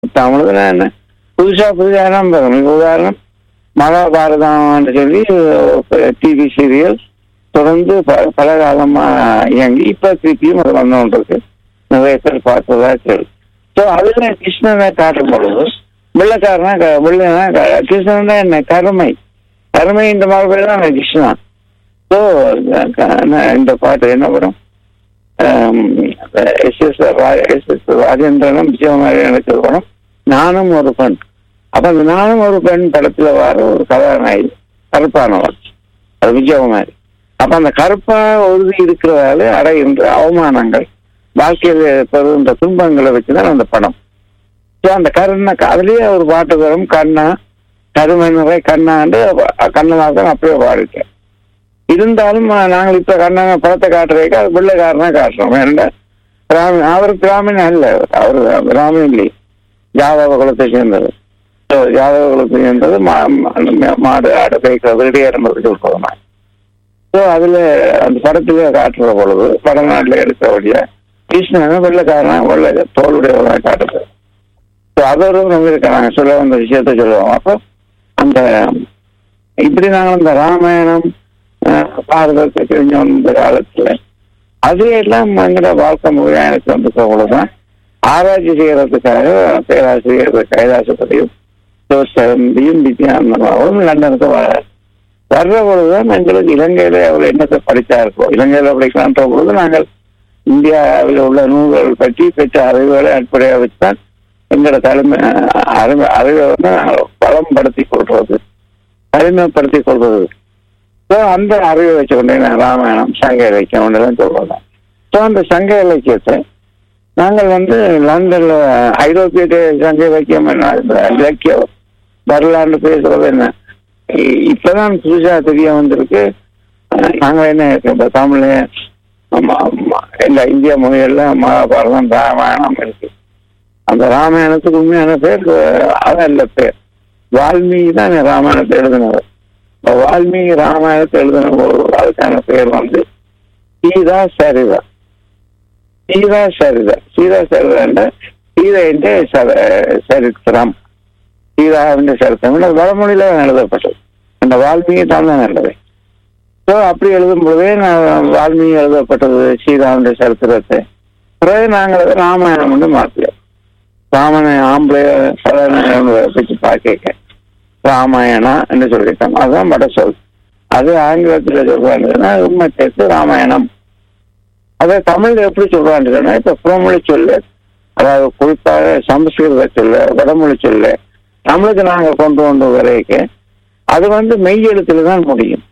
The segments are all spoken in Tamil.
தமிழ்ல என்ன புதுசா புதுசா தான் வரும் இப்ப உதாரணம் மகாபாரதம்னு சொல்லி டிவி சீரியல் தொடர்ந்து ப- பல காலமா இயங்கி இப்ப திருப்பியும் அது வந்துருக்கு நிறைய பேர் பார்த்ததா கேள்வி ஸோ அதுல கிருஷ்ணனை காட்டும் பொழுது வெள்ளக்காரனா க- வெள்ளைனா க- கிருஷ்ணன் தான் என்ன கருமை கருமை இந்த மாதிரி பேர் தான் கிருஷ்ணா ஸோ இந்த பாட்டு என்ன படம் எஸ் எஸ் எஸ் எஸ் ராஜேந்திரனும் விஜயகுமாரி நடிச்ச படம் நானும் ஒரு பெண் அப்ப அந்த நானும் ஒரு பெண் படத்துல வர ஒரு கதாநாயகி கருப்பானவள் அது விஜயகுமாரி அப்ப அந்த கருப்பா உறுதி இருக்கிறதால அடைகின்ற அவமானங்கள் வாழ்க்கையில பெறுகின்ற துன்பங்களை வச்சுதான் அந்த படம் ஸோ அந்த கருணை அதுலயே ஒரு பாட்டு வரும் கண்ணா கருமை நிறை கண்ணாண்டு கண்ணனாக அப்படியே பாடிட்டேன் இருந்தாலும் அஹ், நாங்கள் இப்ப கண்ணன படத்தை காட்டுறதுக்கு அது பிள்ளைக்காரனா காட்டுறோம் ஏன்னா பிராமி அவர் பிராமின் அல்ல அவர் பிராமின் இல்லை யாதவ குலத்தை சேர்ந்தது ஸோ யாதவ குலத்தை சேர்ந்தது மா- மா- மாடு ஆடு கைக்கிறது இடையேறது சொல்றோம் ஸோ அதுல அந்த படத்துல காட்டுற பொழுது வடநாட்டுல எடுத்தபடியா கிருஷ்ணன் வெள்ளைக்காரன் வெள்ளை தோளுடைய காட்டுறது ஸோ அதோட இருக்காங்க சொல்ல வந்த விஷயத்த சொல்லுவோம் அப்போ அந்த இப்படி நாங்கள் இந்த ராமாயணம் அஹ், பாரதத்தை தெரிஞ்சோம் இந்த காலத்துல அது எல்லாம் எங்களோட வாழ்க்கை முறையா எனக்கு வந்து பொழுதுதான் ஆராய்ச்சி செய்யறதுக்காக பேராசிரியர் கைலாசபதியும் ஜோசம்பியும் வித்யானந்தாவும் லண்டனுக்கு வர வர்ற பொழுதுதான் எங்களுக்கு இலங்கையில அவர் என்னத்தை படித்தா இருக்கோம் இலங்கையில படிக்கலான்ற பொழுது நாங்கள் இந்தியாவில் உள்ள நூல்கள் பற்றி பெற்ற அறிவுகளை அடிப்படையாக வச்சுதான் எங்களோட தலைமை அறிவு அறிவை வந்து நாங்கள் பலம்படுத்தி கொள்றது தனிமைப்படுத்தி கொள்வது ஸோ அந்த அறிவை வச்சுக்கொண்டே நான் ராமாயணம் சங்க இலக்கியம் ஒன்றெல்லாம் சொல்றேன் ஸோ அந்த சங்க இலக்கியத்தை நாங்கள் வந்து லண்டன்ல ஐரோப்பிய தே- சங்க இலக்கியம் என்ன இந்த இலக்கியம் வரலாறு பேசுறது என்ன இ- இப்பதான் புதுசா தெரிய வந்திருக்கு அஹ் நாங்க என்ன இப்ப தமிழ்ல ஆமா, ஆமா, எல்லா இந்திய மொழிகள்ல மகாபாரதம் ராமாயணம் இருக்கு அந்த ராமாயணத்துக்கு உண்மையான பேர் அஹ், அதான் இல்ல பேர் வால்மீகி தான் இந்த ராமாயணத்தை எழுதினவர் இப்ப வால்மீகி ராமாயணத்தை எழுதின போது அதுக்கான பேர் வந்து சீதா சரிதா சீதா சரிதா சீதா சரிதா சீதைன்ற சரித்திரம் சீதாவின் சரித்திரம் இது வடமொழியில எழுதப்பட்டது அந்த வால்மீகி தான் தான் எழுதுவேன் ஸோ அப்படி எழுதும் பொழுதே நான் வால்மீகி எழுதப்பட்டது சீதாவுடைய சரித்திரத்தை பிறகு நாங்கள் அதை ராமாயணம் வந்து மாற்றியோம் ராமனை ஆம்பளை வச்சு பார்க்க ராமாயணா என்று சொல்லிட்டோம் அதுதான் வட சொல் அது ஆங்கிலத்தில் சொல்றாங்கன்னா உண்மை சேர்த்து ராமாயணம் அதை தமிழ்ல எப்படி சொல்றாங்கன்னா இப்ப புறமொழி சொல்லு அதாவது குறிப்பாக சமஸ்கிருத சொல்ல வடமொழி சொல்ல தமிழுக்கு நாங்க கொண்டு வந்த வரைக்கும் அது வந்து மெய்யெழுத்துல தான் முடியும்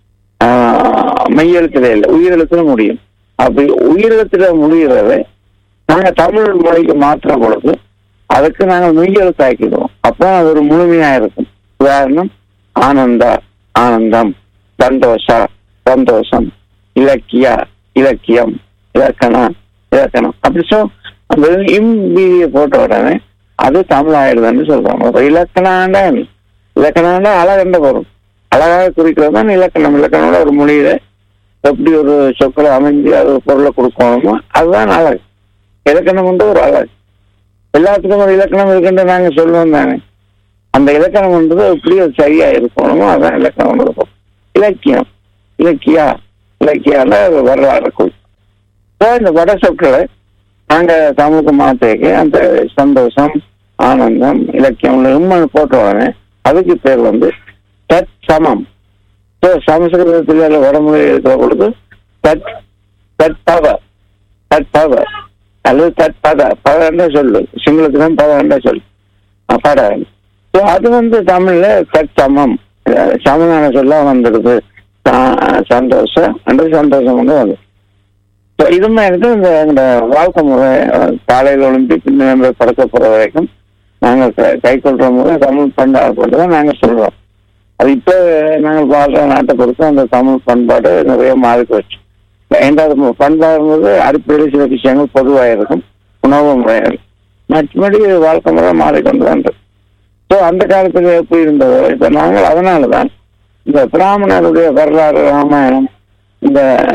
ஆஹ் மெய்யெழுத்துல இல்லை உயிரெழுத்துல முடியும் அப்படி உயிரெழுத்துல முடிகிறத நாங்க தமிழ் மொழிக்கு மாற்றுற பொழுது அதுக்கு நாங்கள் மெய்யெழுத்தாக்கிடுவோம் அப்போ அது ஒரு முழுமையா இருக்கும் உதாரணம் ஆனந்தா ஆனந்தம் சந்தோஷா சந்தோஷம் இலக்கியா இலக்கியம் இலக்கணா இலக்கணம் அப்படி சொல் அந்த இம்பியை போட்ட உடனே அது தமிழ் ஆயிடுதுன்னு சொல்றாங்க அப்ப இலக்கணாண்டா என்ன? இலக்கணாண்டா அழகண்ட வரும் அழகாக குறிக்கிறது தான் இலக்கணம் இலக்கணோட ஒரு மொழியில எப்படி ஒரு சொற்களை அமைஞ்சு அது ஒரு பொருளை கொடுக்கணுமோ அதுதான் அழகு இலக்கணம் வந்து ஒரு அழகு எல்லாத்துக்கும் ஒரு இலக்கணம் இருக்குன்னு நாங்க சொல்லுவோம் தானே அந்த இலக்கணம் வந்து எப்படி அது சரியா இருக்கணுமோ அதான் இலக்கணம் இருக்கும் இலக்கியம் இலக்கியா இலக்கியால வரலாறு குறி So, இந்த வட சொற்களை நாங்க தமிழுக்கு மாத்திக்க அந்த சந்தோஷம் ஆனந்தம் இலக்கியம் உண்மை போட்ட உடனே அதுக்கு பேர் வந்து தத் சமம் ஸோ சமஸ்கிருதத்தில் வடமொழி இருக்கிற பொழுது தத் தத் பவ தத் பவ அல்லது தத் பத பதன்ற சொல்லு சிங்களத்துக்கு தான் பதன்ற சொல்லு அஹ் பட ஸோ அது வந்து தமிழ்ல தத் சமம் அஹ் சமமான சொல்ல வந்துடுது சா- சந்தோஷம் அந்த சந்தோஷம் வந்து வந்து ஸோ இது மாதிரி இந்த எங்களோட வாழ்க்கை முறை அஹ், காலையில் ஒளிம்பி பின்ன படுக்க போற வரைக்கும் நாங்கள் க- கை கொள்ற முறை தமிழ் பண்பாடு தான் நாங்கள் சொல்றோம் அது இப்போ நாங்கள் வாழ்ற நாட்டை பொறுத்து அந்த தமிழ் பண்பாடு நிறைய மாறி போச்சு ஐந்தாவது பண்பாடும்போது அடிப்படையில் சில விஷயங்கள் பொதுவாக இருக்கும் உணவு முறையாக இருக்கும் மற்றபடி வாழ்க்கை முறை மாறிக்கொண்டு தான் இருக்கு ஸோ அந்த காலத்துல எப்படி இருந்ததோ இப்போ நாங்கள் அதனால தான் இந்த பிராமணருடைய வரலாறு ராமாயணம் இந்த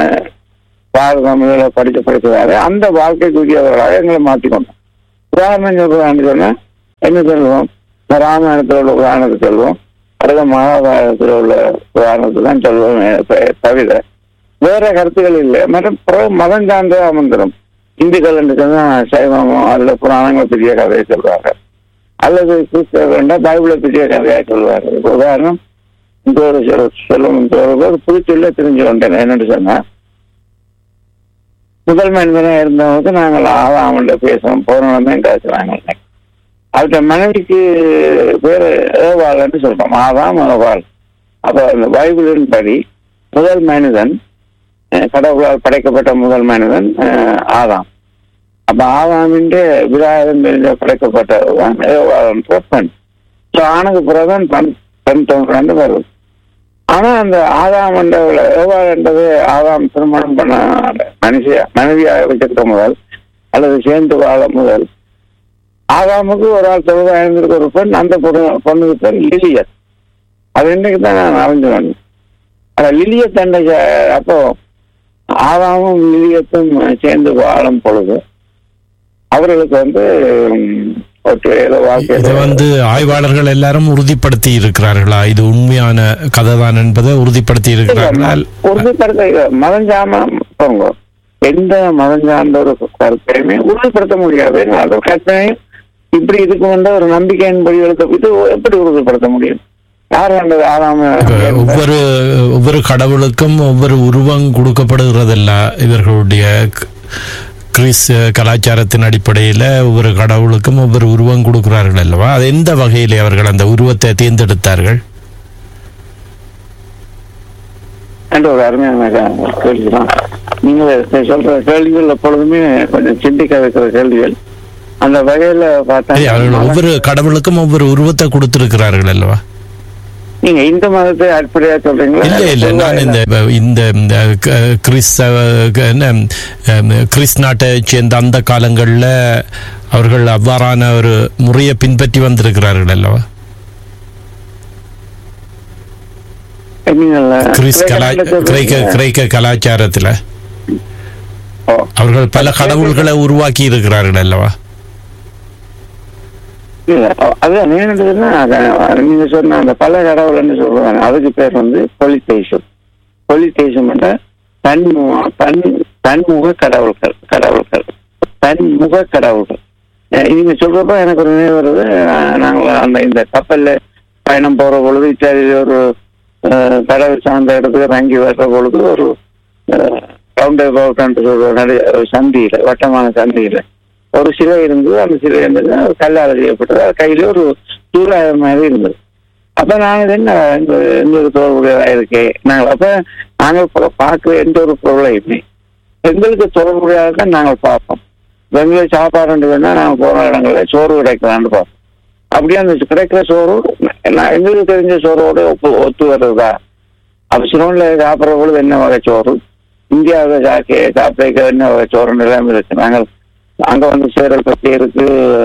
பாரதம் இதில் படித்து படித்ததால அந்த வாழ்க்கைக்குரியவர்களாக எங்களை மாற்றிக்கொண்டோம் உதாரணம் சொல்றான்னு சொன்னா என்ன சொல்லுவோம் இந்த ராமாயணத்தில் உள்ள புராணத்தை சொல்லுவோம் அடுத்த மகாபாரதத்தில் உள்ள புராணத்தை தான் சொல்லுவோம் த- தவிர வேற கருத்துக்கள் இல்லை மற்றும் பிற- மதம் சார்ந்த அமர்ந்திரும் இந்துக்கள் என்று சொன்னா சைவமோ அல்ல புராணங்கள் பெரிய கதையை சொல்வாங்க அல்லது கிறிஸ்தவர்கள் பைபிளை பெரிய கதையா சொல்வார்கள் இப்ப உதாரணம் இந்த ஒரு சொல் சொல்லும் இந்த ஒரு ஒரு புதுச்சொல்ல தெரிஞ்சு கொண்டேன் என்னன்னு சொன்னா முதல் மனிதனா இருந்தவங்க நாங்கள் ஆதாமண்ட பேசுவோம் போறோம் தான் பேசுறாங்க அவர்கிட்ட மனைவிக்கு பேரு ஏவாள்னு சொல்றோம் ஆதாம் ஏவாள் அப்ப அந்த பைபிளின் படி முதல் மனிதன் அஹ், கடவுளால் படைக்கப்பட்ட முதல் மனிதன் அஹ், ஆதாம் அப்ப ஆதாமின் விராதம் தெரிஞ்ச படைக்கப்பட்டதுதான் ஏவாள்ன்ற பெண் ஸோ ஆணுக்கு பிறகுதான் பெண் பெண் தோன்றாண்டு வருது ஆனா அந்த ஆதாம் என்றவள ஏவாள் என்றது ஆதாம் திருமணம் பண்ண மனுஷிய மனைவியாக வச்சிருக்க முதல் அல்லது சேர்ந்து வாழ முதல் ஆதாமுக்கு ஒரு ஆள் தொழுதா இருந்திருக்க ஒரு பெண் அந்த பொண்ணு பொண்ணுக்கு பேர் லிலியத் அது இன்னைக்கு தான் நான் அறிஞ்சு வந்தேன் அந்த லிலியத் என்ற ஜ- அப்போ ஆதாமும் லிலியத்தும் சேர்ந்து வாழும் பொழுது அவர்களுக்கு வந்து உம், ஒரு ஏதோ இதை வாழ்க்கை வந்து ஆய்வாளர்கள் எல்லாரும் உறுதிப்படுத்தி இருக்கிறார்களா இது உண்மையான கதைதான் என்பதை உறுதிப்படுத்தி இருக்கிறார்களா உறுதிப்படுத்த மதம் சாம போங்க எந்த மதம் சார்ந்த ஒரு கருத்தையுமே உறுதிப்படுத்த முடியாது அது கற்பனையும் இப்படி இதுக்கு வந்து ஒரு நம்பிக்கையின்படி எழுத இது எப்படி உறுதிப்படுத்த முடியும் யார் வேண்டது ஆறாம இப்ப ஒவ்வொரு ஒவ்வொரு கடவுளுக்கும் ஒவ்வொரு உருவம் கொடுக்கப்படுகிறதல்ல இவர்களுடைய க- கிறிஸ் கலாச்சாரத்தின் அடிப்படையில் ஒவ்வொரு கடவுளுக்கும் ஒவ்வொரு உருவம் கொடுக்கிறார்கள் அல்லவா அது எந்த வகையிலே அவர்கள் அந்த உருவத்தை தேர்ந்தெடுத்தார்கள் என்ற ஒரு அருமையான கே- கேள்விதான் நீங்க சொல்ற கேள்விகள் எப்பொழுதுமே கொஞ்சம் சிந்திக்க வைக்கிற கேள்விகள் அந்த வகையில சரி, அவர்கள் பார்த்தா ஒவ்வொரு கடவுளுக்கும் ஒவ்வொரு உருவத்தை கொடுத்திருக்கிறார்கள் அல்லவா நீங்க இந்து மதத்தை அடிப்படையா சொல்றீங்களா இல்ல இல்ல நான் இந்த இந்த இந்த க- கிறிஸ்தவ க- என்ன, அம், கிறிஸ் நாட்டை சேர்ந்த அந்த காலங்கள்ல அவர்கள் அவ்வாறான ஒரு முறையை பின்பற்றி வந்திருக்கிறார்கள் அல்லவா நீங்கள கிறிஸ் கலா கிரேக்க கிரேக்க கலாச்சாரத்துல ஓ. அவர்கள் பல கடவுள்களை உருவாக்கி இருக்கிறார்கள் அல்லவா இல்ல, அ- அதுதான் என்னதுன்னா அத- நீங்க சொன்ன அந்த பல கடவுள்னு சொல்றாங்க அதுக்கு பேர் வந்து பொலித்தேசம் பொலித்தேசம் தன்முக தன் தன்முக கடவுள்கள் கடவுள்கள் தன்முக கடவுள்கள் அஹ் நீங்க சொல்றப்ப எனக்கு ஒரு நினைவு வருது அஹ் நாங்க அந்த இந்த கப்பல்ல பயணம் போற பொழுது இத்தாலியில ஒரு அஹ், கடவுள் சார்ந்த இடத்துக்கு இறங்கி வர்ற பொழுது ஒரு ரவுண்ட் அபவுட் சொல்ற நிறைய ஒரு சந்தியில வட்டமான சந்தியில ஒரு சிலை இருந்தது அந்த சிலை இருந்தது அது கல்லால் செய்யப்பட்டது அது கையில ஒரு சூறாயுதம் மாதிரி இருந்தது அப்ப நாங்க இது என்ன இந்த இந்த ஒரு தொடர்புடையதா இருக்கே நாங்கள் அப்ப நாங்கள் பா- பார்க்கிற எந்த ஒரு பொருளையுமே எங்களுக்கு தொடர்புடையதாக தான் நாங்கள் பார்ப்போம் இப்ப எங்களுக்கு சாப்பாடு வேணா நாங்கள் போற இடங்கள்ல சோறு கிடைக்கலான்னு பார்ப்போம் அப்படியே அந்த கிடைக்கிற சோறு நான் எங்களுக்கு தெரிஞ்ச சோறோட ஒப்பு ஒத்து வர்றதா அப்ப சிலோன்ல சாப்பிட்ற பொழுது என்ன வகை சோறு இந்தியாவில் சாக்கே சாப்பிட என்ன வகை சோறுன்னு எல்லாமே இருக்கு நாங்கள் அங்க வந்து சேரல் பத்தி இருக்கு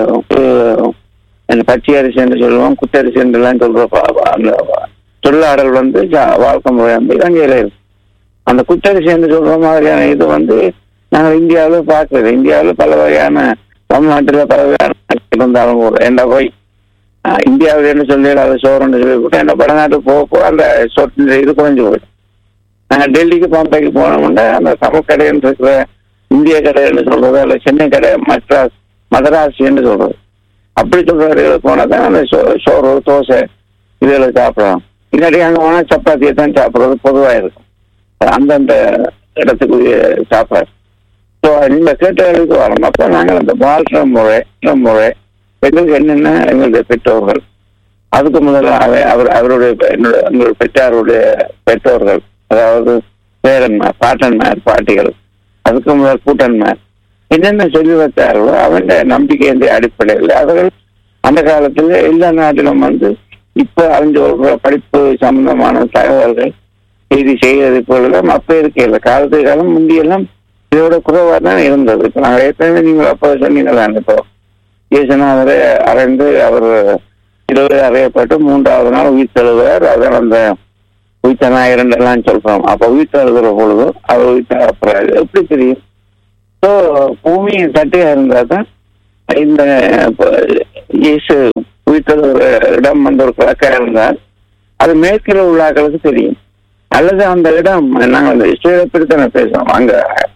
உப்பு- அந்த பச்சை அரிசி என்று சொல்லுவோம் குத்தரிசி என்றெல்லாம் சொல்ற ப- ப- அந்த தொழிலாளர் வந்து ஜா- வாழ்க்கை முறை வந்து இலங்கையில இருக்கு அந்த குத்தரிசி என்று சொல்ற மாதிரியான இது வந்து நாங்கள் இந்தியாவில் பார்க்கறது இந்தியாவில் பல வகையான தமிழ்நாட்டில் பல வகையான இருந்தாலும் கூட என்ன போய் ஆஹ், இந்தியாவில் என்ன சொல்லி அது சோறுன்னு சொல்லி கூட என்ன வடநாட்டுக்கு போக போக அந்த சொட்டு இது குறைஞ்சு போயிடும் நாங்கள் டெல்லிக்கு பாம்பேக்கு போனோம்னா அந்த தமிழ் கடைன்னு இருக்கிற இந்திய கடைன்னு சொல்றது அல்ல சென்னை கடை மட்ராஸ் மதராசின்னு சொல்றது அப்படி சொல்றவர்களுக்கு போனாதான் அந்த சோ- சோறு தோசை இதுகளை சாப்பிடலாம் இல்லாட்டி அங்கே போனால் சப்பாத்தியை தான் சாப்பிட்றது பொதுவாக இருக்கும் அந்தந்த இடத்துக்குரிய சாப்பாடு ஸோ இந்த கேட்டவர்களுக்கு வரணும் அப்போ நாங்கள் அந்த வாழ்கிற முறை இந்த முறை எங்களுக்கு என்னென்ன எங்களுடைய பெற்றோர்கள் அதுக்கு முதல்ல அவ- அவர் அவருடைய பெ- என்னுடைய எங்களுடைய பெற்றாருடைய பெற்றோர்கள் அதாவது பேரன்மார் பாட்டன்மார் பாட்டிகள் அதுக்கு முதல் கூட்டன்மார் என்னென்ன சொல்லி வச்சார்களோ அவன் நம்பிக்கையின் அடிப்படையில் அவர்கள் அந்த காலத்துல எல்லா நாட்டிலும் வந்து இப்ப அவங்க ஒரு படிப்பு சம்பந்தமான தகவல்கள் செய்தி செய்கிறது போல அப்ப இருக்கையில காலத்து காலம் முந்தியெல்லாம் இதோட குறைவா தான் இருந்தது இப்ப நாங்கள் ஏற்கனவே நீங்க அப்ப சொன்னீங்களா இப்போ இயேசுநாதரை அறைந்து அவர் இருபது அறையப்பட்டு மூன்றாவது நாள் உயிர் தழுவார் அதான் அந்த உயிர்த்த ஞாயிறு எல்லாம் சொல்றோம் அப்ப உயிர் தழுகிற பொழுது அவர் உயிர் அப்புறம் எப்படி தெரியும் ஸோ பூமி தட்டையா இருந்தா தான் இந்த இப்ப, இயேசு உயிர்த்தது ஒரு இடம் வந்து ஒரு கிழக்கா இருந்தால் அது மேற்கில் உள்ள ஆட்களுக்கு தெரியும் அல்லது அந்த இடம் நாங்கள் அந்த இஸ்ரேலை பற்றி தானே பேசுறோம் அங்க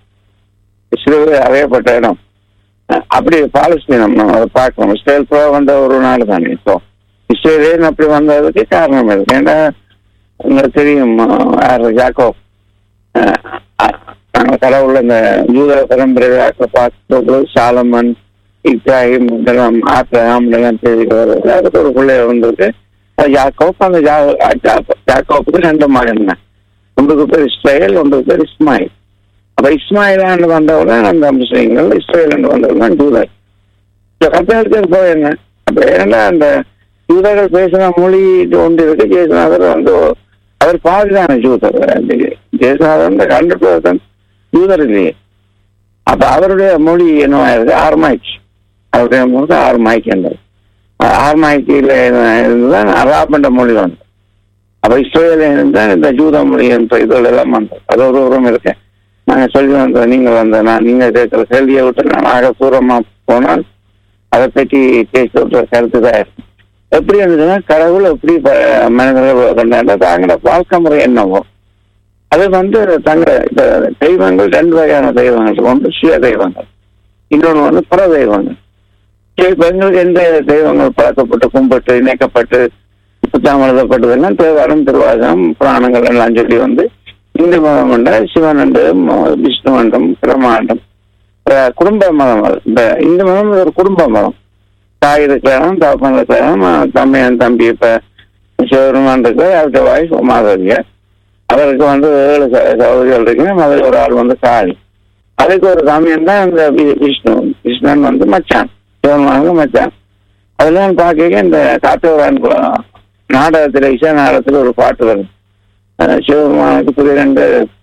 இஸ்ரேல் அறையப்பட்ட இடம் அஹ் அப்படி பாலஸ்தீனம் நம்ம அதை பார்க்கணும் இஸ்ரேல் புற வந்த ஒரு நாடு தானே இப்போ இஸ்ரேலியன் அப்படி வந்ததுக்கு காரணம் இருக்கு ஏன்னா உங்களுக்கு தெரியும் அஹ், யாரு ஜாக்கோப் அஹ், அஹ், நாங்கள் கடவுள் இந்த யூத பரம்பரையாக பார்க்கும்போது சாலமன் இப்ராஹிம் இதெல்லாம் ஆப்ரஹாம் இதெல்லாம் தெரிவிக்கிறது அதுக்கு ஒரு பிள்ளை வந்திருக்கு அது யாக்கோப் அந்த ஜா- ஜா- ஜாக்கோப்புக்கு ரெண்டு மகன் தான் ஒன்றுக்கு பேர் இஸ்ரேல் ஒன்றுக்கு பேர் இஸ்மாயில் அப்ப இஸ்மாயிலாண்டு வந்தவுடன் அந்த முஸ்லீம்கள் இஸ்ரேல் வந்தவுடன் ஜூதர் இந்த கத்தகத்துக்கு போய் என்ன அப்ப ஏன்னா அந்த யூதர்கள் பேசின மொழி ஒன்று இருக்கு ஜெயசுநாதர் வந்து அவர் பாதிதான ஜூதர் ஜெயசுநாதர் ஹண்ட்ரட் பர்சன்ட் யூதர் இல்லையே அப்ப அவருடைய மொழி என்னவா இருக்கு ஆர்மாய்க் அவருடைய மொழி ஆர்மாய்க் என்றது ஆர்மாய்க்கில இருந்துதான் அராபண்ட மொழி வந்து அப்ப இஸ்ரேல இருந்தால் இந்த ஜூத மொழி என்ற இதுகள் எல்லாம் வந்தது அது ஒரு உரம் இருக்கேன் நாங்க சொல்லி வந்தோம் நீங்க வந்த நான் நீங்க கேட்கிற கேள்வியை விட்டு நான் ஆக தூரமா போனால் அதை பற்றி பேசுற கருத்து தான் இருக்கு எப்படி இருந்ததுன்னா கடவுள் எப்படி ப- மனிதர்கள் கொண்டாண்டா தாங்களோட வாழ்க்கை முறை என்னவோ அது வந்து தங்க இந்த தெய்வங்கள் ரெண்டு வகையான தெய்வங்கள் ஒன்று சுய தெய்வங்கள் இன்னொன்று வந்து புற தெய்வங்கள் சரி, இப்ப எங்களுக்கு எந்த தெய்வங்கள் பழக்கப்பட்டு கும்பிட்டு இணைக்கப்பட்டு புத்தகம் எழுதப்பட்டதெல்லாம் தேவாரம் திருவாசகம் புராணங்கள் எல்லாம் சொல்லி வந்து இந்து மதம் உண்ட சிவன் உண்டு ம- விஷ்ணு மண்டம் பிரமாண்டம் அஹ் குடும்ப மதம் அது. இந்த இந்து மதம் ஒரு குடும்ப மதம் தாய் இருக்கலாம் தகப்பன் இருக்கலாம் அஹ் தம்பியன் தம்பி இப்ப சிவருமான் இருக்கு அவர்கிட்ட வாய்ஸ் மாதவிய அவருக்கு வந்து ஏழு ச- சகோதரிகள் இருக்கு அதில் ஒரு ஆள் வந்து காளி அதுக்கு ஒரு சாமியன் தான் இந்த வி- விஷ்ணு விஷ்ணன் வந்து மச்சான் சிவருமானுக்கு மச்சான் அதெல்லாம் பார்க்க இந்த காத்தவரான் நாடகத்தில் இசை நாடகத்தில் ஒரு பாட்டு வருது அஹ் சிவபெருமானுக்கு புதிய ரெண்டு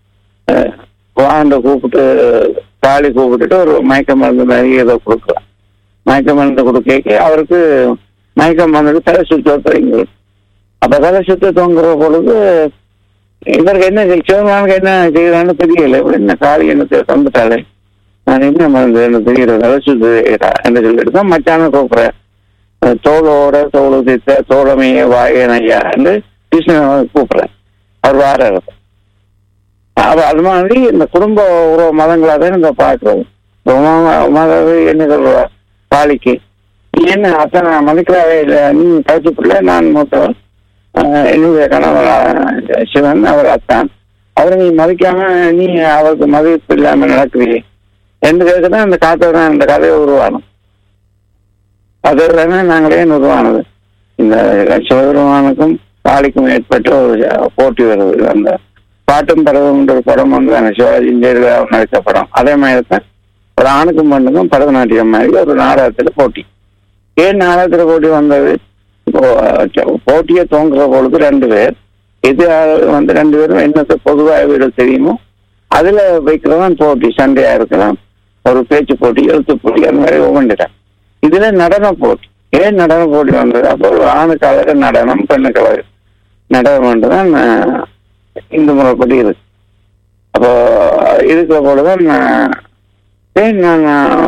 வாண்ட கூப்பிட்டு தாலி கூப்பிட்டுட்டு ஒரு மயக்க மருந்து மாதிரி ஏதோ கொடுக்கலாம் மயக்க மருந்து கொடுக்க அவருக்கு மயக்கம் மருந்து தலை சுத்த தொடங்கி அப்ப தலை சுத்த தொங்குற பொழுது இவருக்கு என்ன செய்- சிவபெருமானுக்கு என்ன செய்யறான்னு தெரியல இப்படி என்ன காளி என்ன தந்துட்டாலே நான் என்ன மருந்து என்ன தெரியல தலை சுத்து என்று சொல்லிட்டு தான் மச்சான கூப்பிடுறேன் அஹ் தோளோட தோளு தித்த தோழமைய வாயனையா என்று கிருஷ்ணன் கூப்பிடுறேன் அவர் வாராரு அப்ப அது மாதிரி இந்த குடும்ப உறவு மதங்களா தான் இந்த பார்க்கிறோம் இப்ப உமா உமாதேவி என்ன சொல்லுவா காளிக்கு நீ என்ன அத்தனை மதிக்கிறாவே இல்லை நீ கழிச்சு பிள்ளை நான் மூத்தவன் ஆஹ் என்னுடைய கணவர் ஆஹ் சிவன் அவர் அத்தான் அவரை நீ மதிக்காம நீ அவருக்கு மதிப்பு இல்லாம நடக்கிறீ என்று கேட்கதான் அந்த காத்தவன் அந்த கதையை உருவானும் அது தானே நாங்களே உருவானது இந்த சிவபெருமானுக்கும் காளிக்கும் ஏற்பட்ட ஒரு போட்டி வருது அந்த பாட்டும் பரவம்ன்ற ஒரு படம் வந்து அந்த சிவாஜி ஜெயலலிதா நடித்த படம் அதே மாதிரி தான் ஒரு ஆணுக்கும் பெண்ணுக்கும் பரதநாட்டியம் மாதிரி ஒரு நாடகத்துல போட்டி ஏன் நாடகத்துல போட்டி வந்தது இப்போ அஹ், போட்டியை தோங்குற பொழுது ரெண்டு பேர் எது வந்து ரெண்டு பேரும் என்னத்தை பொதுவாக வீடு தெரியுமோ அதுல வைக்கிறதான் போட்டி சண்டையா இருக்கலாம் ஒரு பேச்சு போட்டி எழுத்து போட்டி அந்த மாதிரி ஒவ்வொன்றுதான் இதுல நடன போட்டி ஏன் நடன போட்டி வந்தது அப்போ ஒரு ஆணுக்கு அழகு நடனம் பெண்ணுக்கு அழகு நடனம் தான் அஹ், இந்து முறைப்படி இருக்கு அப்போ இருக்கிற போலதான் நான் ஏன் நான்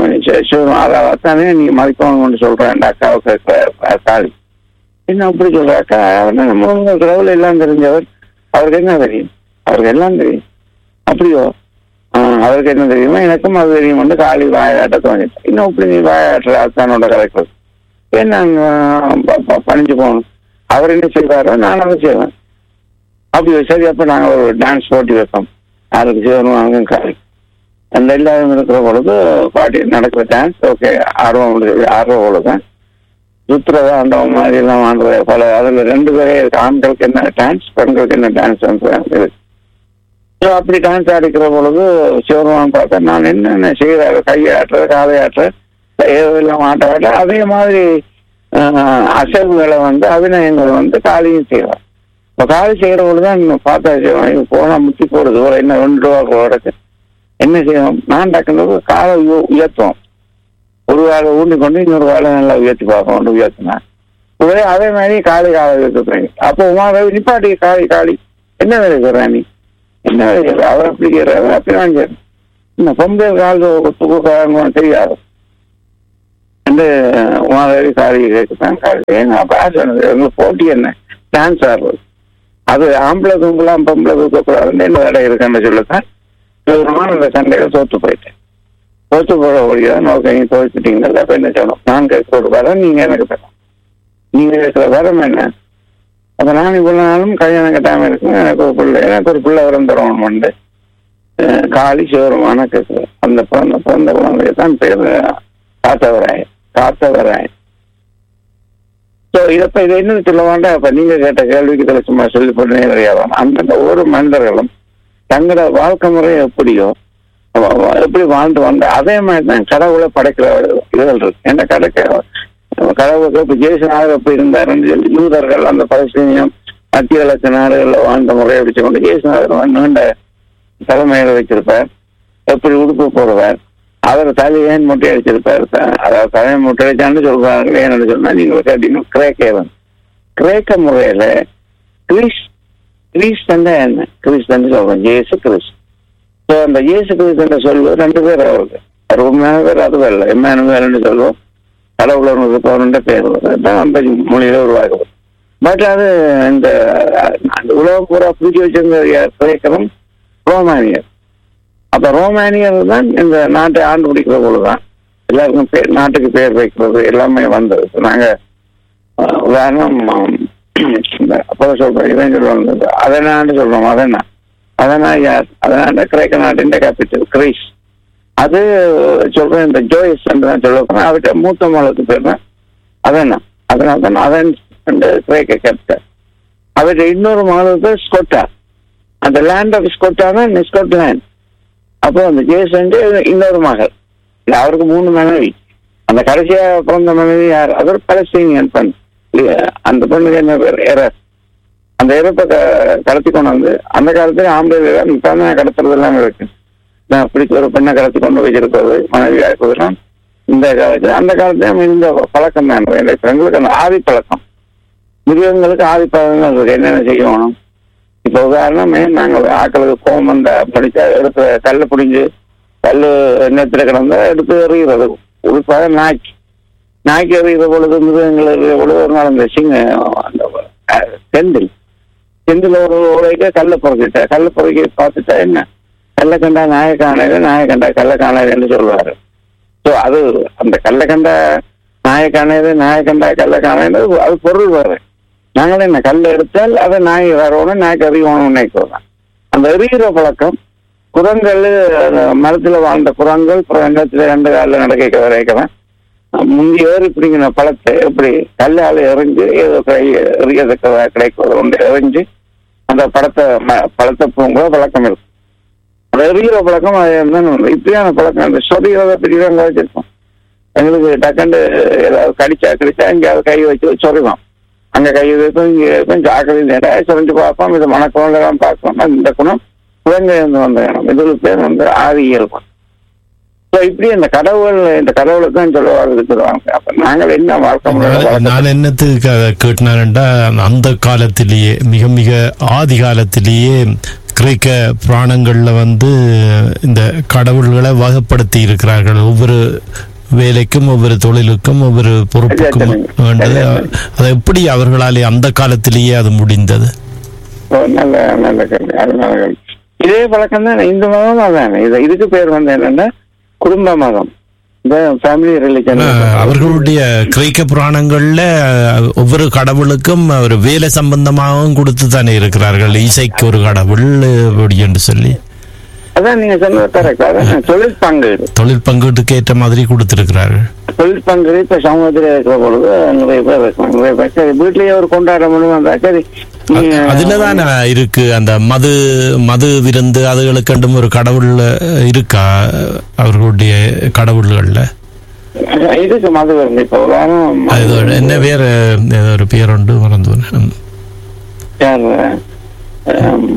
அதாவத்தானே நீ மதிக்கணும்னு சொல்றேன் அக்காவுக்கு க- காளி என்ன அப்படி சொல்ற அக்கா அவர் நம்ம கடவுள் எல்லாம் தெரிஞ்சவர் அவருக்கு என்ன தெரியும் அவருக்கு எல்லாம் தெரியும் அப்படியோ ஆஹ் அவருக்கு என்ன தெரியுமோ எனக்கும் அது தெரியும் வந்து காளி வாயாட்ட தோணிட்டு இன்னும் இப்படி நீ வாயாட்டுற அத்தானோட கலைக்கிறது ஏன் நான் ப- ப- பணிஞ்சு போகணும் அவர் என்ன செய்வாரோ நான் அதை செய்வேன் அப்படி சரி அப்ப நாங்க ஒரு டான்ஸ் போட்டி வைப்போம் அதுக்கு சிவனும் அவங்க காளி அந்த எல்லாரும் இருக்கிற பொழுது பாட்டி நடக்கிற டான்ஸ் ஓகே ஆர்வம் உள்ளது, ஆர்வம் உள்ளதான் சுத்துறதா அந்த மாதிரி எல்லாம் ஆடுற பல அதுல ரெண்டு பேரே இருக்கு ஆண்களுக்கு என்ன டான்ஸ் பெண்களுக்கு என்ன டான்ஸ் இருக்கு So, அப்படி டான்ஸ் ஆடிக்கிற பொழுது சிவபெருமான் பார்த்தா நான் என்னென்ன செய்யறாரு கையாட்டுற காதையாட்டுற எல்லாம் ஆட்ட ஆட்ட அதே மாதிரி ஆஹ், அசைவுகளை வந்து அபிநயங்கள் வந்து காளியும் செய்வார் இப்போ காளி செய்யற பொழுதுதான் இன்னும் பார்த்தா செய்வோம் இது போனா முத்தி போடுது ஒரு என்ன ரெண்டு ரூபா போடுறது என்ன செய்வோம் நான் டக்குன்னு காலை உய- உயர்த்துவோம் ஒரு காலை ஊண்டி கொண்டு இன்னொரு காலை நல்லா உயர்த்தி பார்ப்போம் உயர்த்தினா உடனே அதே மாதிரி காளி காலை உயர்த்துறேன் அப்போ உமாதேவி நிப்பாட்டி காளி காளி என்ன வேலை செய்ற நீ என்ன வேலை செய்ற அவர் அப்படி செய்யறாரு அப்படி நான் செய்யறேன் இந்த பொம்பளை கால் தூக்காங்க தெரியாது வந்து உமாதேவி காரி கேட்குதான் காரி ஏங்க அப்ப யார் சொன்னது உங்களுக்கு போட்டி என்ன டான்ஸ் ஆடுறது அது ஆம்பளை தூங்கலாம் பொம்பளை தூக்கக்கூடாதுன்னு என்ன வேலை இருக்குன்னு சொல்லுதான் விவரமான அந்த சண்டையில தோத்து போயிட்டேன் தோத்து போற வழியாக நோக்கம் தோச்சுட்டீங்கல்ல அப்ப என்ன சொல்லணும் நான் கேட்க ஒரு வரம் நீங்க எனக்கு தரணும் நீங்க கேட்கிற வரம் என்ன அப்ப நான் இவ்வளவு நாளும் கல்யாணம் கட்டாம இருக்கேன் எனக்கு ஒரு பிள்ளை எனக்கு ஒரு பிள்ளை வரம் தரணும் உண்டு அஹ் காளி சிவருமான கேட்குறேன் அந்த பிறந்த பிறந்த குழந்தைய தான் பேர் காத்தவராயன் காத்தவராயன் ஸோ இதப்ப இது என்ன சொல்ல வேண்டாம் இப்ப நீங்க கேட்ட கேள்விக்கு இதில் சும்மா சொல்லி போட்டு நேரடியாகும் அந்தந்த ஒவ்வொரு மனிதர்களும் தங்களோட வாழ்க்கை முறை எப்படியோ வ- வ- எப்படி வாழ்ந்து வந்த அதே மாதிரி தான் கடவுளை படைக்கிற இதுகள் இருக்கு என்ன கிடைக்க கடவுளுக்கு இப்ப ஜேசுநாதர் எப்படி இருந்தாருன்னு சொல்லி யூதர்கள் அந்த பலஸ்தீனியம் மத்திய கிழக்கு நாடுகளில் வாழ்ந்த முறையை வச்சு கொண்டு ஜேசுநாதர் வந்து நீண்ட தலைமையில வச்சிருப்பார் எப்படி உடுப்பு போடுவார் அவர் தலையேன் முட்டை அடிச்சிருப்பார் த- அதாவது தலையை முட்டை அடிச்சான்னு சொல்றாங்க ஏன்னு சொன்னா நீங்க கேட்டீங்கன்னா கிரேக்கேவன் கிரேக்க முறையில கிரீஸ் கிரீஸ் தண்டை என்ன கிரீஸ் தண்டை சொல்றோம் ஜேசு கிறிஸ் ஸோ அந்த இயேசு கிறிஸ்து சொல்லு ரெண்டு பேர் அவருக்கு அவர் உண்மையான பேர் அது வரல எம்மானுவேல்னு சொல்லுவோம் கடவுளர் பவர்ன்ற பேர் தான் அந்த மொழியில உருவாக்கப்படும் பட் அது இந்த அந்த உலகம் பூரா பிடிச்சி வச்சிருந்த கிரேக்கரும் ரோமானியர் அப்ப ரோமானியர் தான் இந்த நாட்டை ஆண்டு பிடிக்கிற பொழுதுதான் எல்லாருக்கும் பேர் நாட்டுக்கு பேர் வைக்கிறது எல்லாமே வந்தது இப்ப நாங்க அஹ், உதாரணம் ஆம், இந்த அப்போ சொல்றோம் இதான் சொல்லுவாங்க அதனான்னு சொல்றோம் அதனா அதனா யார் அதனால கிரேக்க நாட்டின் கேபிட்டல் கிரீஸ் அது சொல்றேன் இந்த ஜோயிஸ் தான் சொல்ல போறேன் அவர்கிட்ட மூத்த மகளுக்கு பேர் தான் அதனா அதனால தான் அதன் கிரேக்க கேபிட்டல் அவர்கிட்ட இன்னொரு மகளுக்கு ஸ்கொட்டா அந்த லேண்ட் ஆஃப் ஸ்கொட்டா தான் ஸ்கொட்லாண்ட் அப்போ அந்த ஜேசன் இன்னொரு மகள் இல்ல அவருக்கு மூணு மனைவி அந்த கடைசியா பிறந்த மனைவி யார் அது ஒரு பலஸ்தீனியன் பெண் இல்லையா? அந்த பெண்ணுக்கு என்ன பேர் எரஸ் அந்த இறப்பை க- கடத்தி கொண்டு வந்து அந்த காலத்துல ஆம்பளை தான் கடத்துறது எல்லாம் இருக்கு நான் பிடிச்ச ஒரு பெண்ணை கடத்தி கொண்டு வச்சிருக்கிறது மனைவி ஆக்குவதெல்லாம் இந்த காலத்துல அந்த காலத்துல இந்த பழக்கம் தான் எங்களுக்கு அந்த ஆதி பழக்கம் மிருகங்களுக்கு ஆதி பழக்கங்கள் இருக்கு என்னென்ன செய்யணும் இப்ப உதாரணமே நாங்க ஆக்களுக்கு கோவம் வந்தா படிச்சா எடுத்து கல்லு பிடிஞ்சு கல்லு எண்ணத்துல கிடந்தா எடுத்து எறிகிறது உறுப்பாக நாய்க்கு நாய்க்கு எறிகிற பொழுது மிருகங்கள் எறிகிற பொழுது ஒரு நாள் அந்த சிங்க அந்த அஹ், செந்தில் செந்தில் ஒரு உடைக்க கல்லை பொறுக்கிட்ட கல்லை பொறுக்கி பார்த்துட்டா என்ன கல்லை கண்டா நாயை காணல நாயை கண்டா கல்லை காணலன்னு சொல்லுவாரு ஸோ அது அந்த கல்லை கண்டா நாயை காணது நாயை கண்டா கல்லை காணது அது பொருள் வேறு நாங்களும் என்ன கல்லை எடுத்தால் அதை நாய் வரணும் நாய்க்கு அறியணும்னு நினைக்கிறோம் அந்த எறிகிற பழக்கம் குரங்கள் அந்த மரத்துல வாழ்ந்த குரங்கள் புறங்கத்துல ரெண்டு காலில் நடக்க வரைக்கிறேன் முந்தி ஏறி பிடிங்கின பழத்தை எப்படி கல்லால் எறிஞ்சு ஏதோ கை எறியதுக்கு கிடைக்கிறது உண்டு எறிஞ்சு அந்த படத்தை ம- பழத்தை பூங்குற பழக்கம் இருக்கும் அந்த எறிகிற பழக்கம் அது என்னன்னு ஒண்ணு. இப்படியான பழக்கம் அந்த சொறிகிறத பிடிக்கிறவங்க வச்சிருக்கோம் எங்களுக்கு டக்குண்டு ஏதாவது கடிச்சா கடிச்சா எங்கேயாவது கை வச்சு சொருவோம் அங்க கை வைப்போம் இங்க வைப்போம் ஜாக்கிரதை நிறைய சொரிஞ்சு பார்ப்போம் இது மணக்கம் எல்லாம் பார்ப்போம் இந்த குணம் குழந்தை வந்து வந்த இனம் இதுல பேர் வந்து ஆதியியல் குணம் ஸோ இப்படி இந்த கடவுள் இந்த கடவுளை தான் சொல்லுவாங்க சொல்லுவாங்க அப்ப நாங்கள் என்ன வாழ்க்கை முறையில நான் வளர்த்து- நான் என்னத்துக்கு அதை கேட்டினான்டா அந்த காலத்திலேயே மிக மிக ஆதி காலத்திலேயே கிரேக்க புராணங்கள்ல வந்து இந்த கடவுள்களை வகைப்படுத்தி இருக்கிறார்கள் ஒவ்வொரு வேலைக்கும் ஒவ்வொரு தொழிலுக்கும் ஒவ்வொரு பொறுப்புக்கும் வேண்டது அது எப்படி அவர்களாலே அந்த காலத்திலேயே அது முடிந்தது ஓ, நல்ல நல்ல கேள்வி அது நல்ல கேள்வி இதே பழக்கம் தான் இந்த மதம் அதானே இது இதுக்கு பேர் வந்து என்னன்னா குடும்ப மதம் இந்த ஃபேமிலி ரிலிஜன் ஆஹ், அவர்களுடைய கிரேக்க புராணங்கள்ல அஹ், ஒவ்வொரு கடவுளுக்கும் ஒரு வேலை சம்பந்தமாகவும் கொடுத்து தானே இருக்கிறார்கள் இசைக்கு ஒரு கடவுள் அப்படி என்று சொல்லி அதான் நீங்க சொன்னது கரெக்ட் அதான் தொழில் பங்கீடு தொழில் பங்கீட்டுக்கு ஏற்ற மாதிரி கொடுத்திருக்கிறார்கள் தொழில் பங்கீடு இப்ப சமூகத்தில் இருக்கிற பொழுது நிறைய பேர் இருக்காங்க நிறைய பேர் சரி வீட்லயே ஒரு கொண்டாட முடியும் வந்தா சரி நீங்க அதுலதான் இருக்கு அந்த மது மது விருந்து அதுகளுக்கண்டும் ஒரு கடவுள் இருக்கா அவர்களுடைய கடவுள்கள்ல இதுக்கு மது வருது இப்ப உதாரணம் அது ஒரு- என்ன பேர் ஏதோ ஒரு பேர் உண்டு மறந்து போனேன். யார், ஆம்,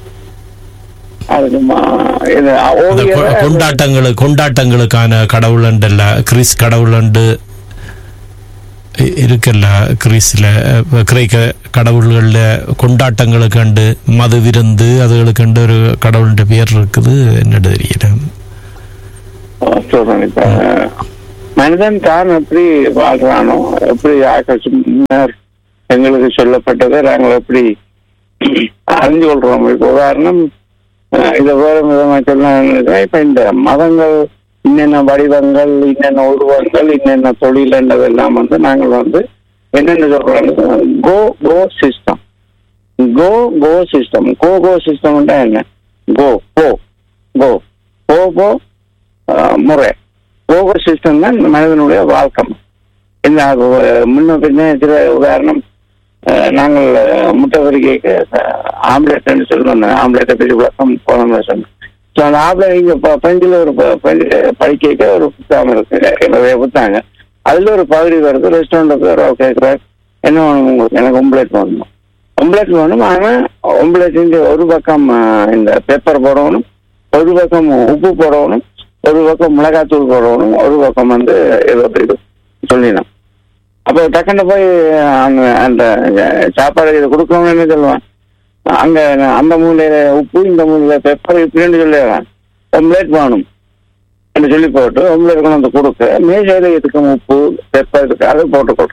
அதுக்கு மா- இது அந்த கொ- ஓவியர் கொண்டாட்டங்களு கொண்டாட்டங்களுக்கான கடவுளண்டல்ல கிறிஸ் கடவுளண்டு இ- இருக்குல்ல கிறிஸ்ல அஹ், கிரேக்க கடவுள்கள்ல கொண்டாட்டங்களுக்கண்டு மது விருந்து அதுகளுக்கண்டு ஒரு கடவுளுடைய பேர் இருக்குது என்னன்னு தெரியல சொல்றேன் இப்ப மனிதன் தான் எப்படி வாழ்றானோ எப்படி ஆக்கி முன்னர் எங்களுக்கு சொல்லப்பட்டதை நாங்கள் எப்படி அறிஞ்சு கொள்றோம் இப்போ உதாரணம் அஹ் இதை வேறு விதமாக சொன்னா இப்ப இந்த மதங்கள் இன்னென்ன வடிவங்கள் இன்னென்ன உருவங்கள் இன்னென்ன தொழில் என்றதெல்லாம் வந்து நாங்கள் வந்து என்னென்ன சொல்றோம் கோ கோ சிஸ்டம் கோ கோ சிஸ்டம் கோ கோ சிஸ்டம்னா என்ன கோ போ கோ போ போ அஹ், முறை கோகோ சிஸ்டம் தான் இந்த மனிதனுடைய வாழ்க்கை இந்த அஹ், முன்ன பின்ன சில உதாரணம் அஹ், நாங்கள் அஹ், முட்டை பொறிக்கைக்கு ஆம்லெட்னு சொல்லுவோம் ஆம்லெட்டை பற்றி விளக்கம் போன சொன்னோம் ஸோ அந்த ஆம்லெட் இங்கே பஞ்சில் ஒரு ப- பஞ்சு படிக்க ஒரு புத்தகம் இருக்கு நிறைய புத்தாங்க அதில் ஒரு பகுதி வருது ரெஸ்டாரண்ட் பேர் கேட்குறாரு என்ன வேணும் உங்களுக்கு எனக்கு ஒம்புலேட் வேணும் ஒம்புலேட் வேணும் ஆனால் ஒம்புலேட் ஒரு பக்கம் அஹ், இந்த பேப்பர் போடணும் ஒரு பக்கம் உப்பு போடணும் ஒரு பக்கம் மிளகாத்தூள் போடணும் ஒரு பக்கம் வந்து ஏதோ இது சொல்லிடணும் அப்போ டக்குன்னு போய் அந்த அந்த சாப்பாடு இதை கொடுக்கணும்னு என்ன சொல்லுவான் அங்க அந்த மூலையில உப்பு இந்த மூலையில பெப்பர் இப்படின்னு சொல்லிடுறான் ஒம்லேட் வேணும் என்று சொல்லி போட்டு ஒம்லேட் கொண்டு வந்து கொடுக்க மேசையில இதுக்கும் உப்பு பெப்பர் இருக்கு அதை போட்டு கொடு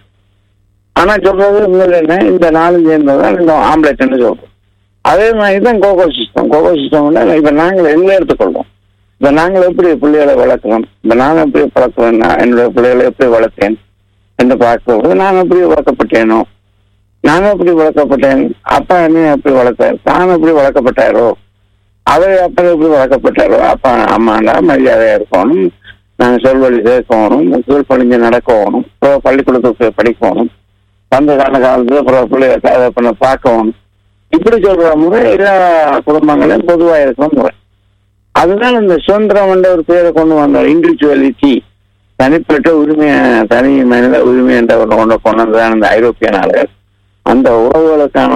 ஆனா சொல்றது உண்மையில என்ன இந்த நாலு சேர்ந்ததான் இந்த ஆம்லெட்னு சொல்றோம் அதே மாதிரி தான் கோகோ சிஸ்டம் கோகோ சிஸ்டம்னா இப்ப நாங்கள் எங்களை எடுத்துக்கொள்வோம் இப்ப நாங்கள் எப்படி பிள்ளைகளை வளர்க்கிறோம் இப்ப நான் எப்படி வளர்க்குறேன் நான் என்னுடைய பிள்ளைகளை எப்படி வளர்த்தேன் என்று பார்க்கும்போது நான் எப்படி வளர்க்கப்பட்டேனோ நான் எப்படி வளர்க்கப்பட்டேன் அப்பா என்ன எப்படி வளர்த்தார் தான் எப்படி வளர்க்கப்பட்டாரோ அவர் அப்பா எப்படி வளர்க்கப்பட்டாரோ அப்பா அம்மாண்டா மரியாதையா இருக்கணும் நாங்கள் சொல்வழி கேட்கணும் கீழ் பணிஞ்சு நடக்கணும் அப்புறம் பள்ளிக்கூடத்துக்கு போய் படிக்கணும் வந்த கால காலத்துல அப்புறம் பிள்ளைய அதை பண்ண பார்க்கணும் இப்படி சொல்ற முறை எல்லா குடும்பங்களையும் பொதுவா இருக்கிற முறை அதுதான் இந்த சுதந்திரம் என்ற ஒரு பேரை கொண்டு வந்தார் இண்டிவிஜுவலிட்டி தனிப்பட்ட உரிமை தனி மனித உரிமை என்ற ஒன்று கொண்டு கொண்டு வந்ததான் இந்த ஐரோப்பிய நாடுகள் அந்த உறவுகளுக்கான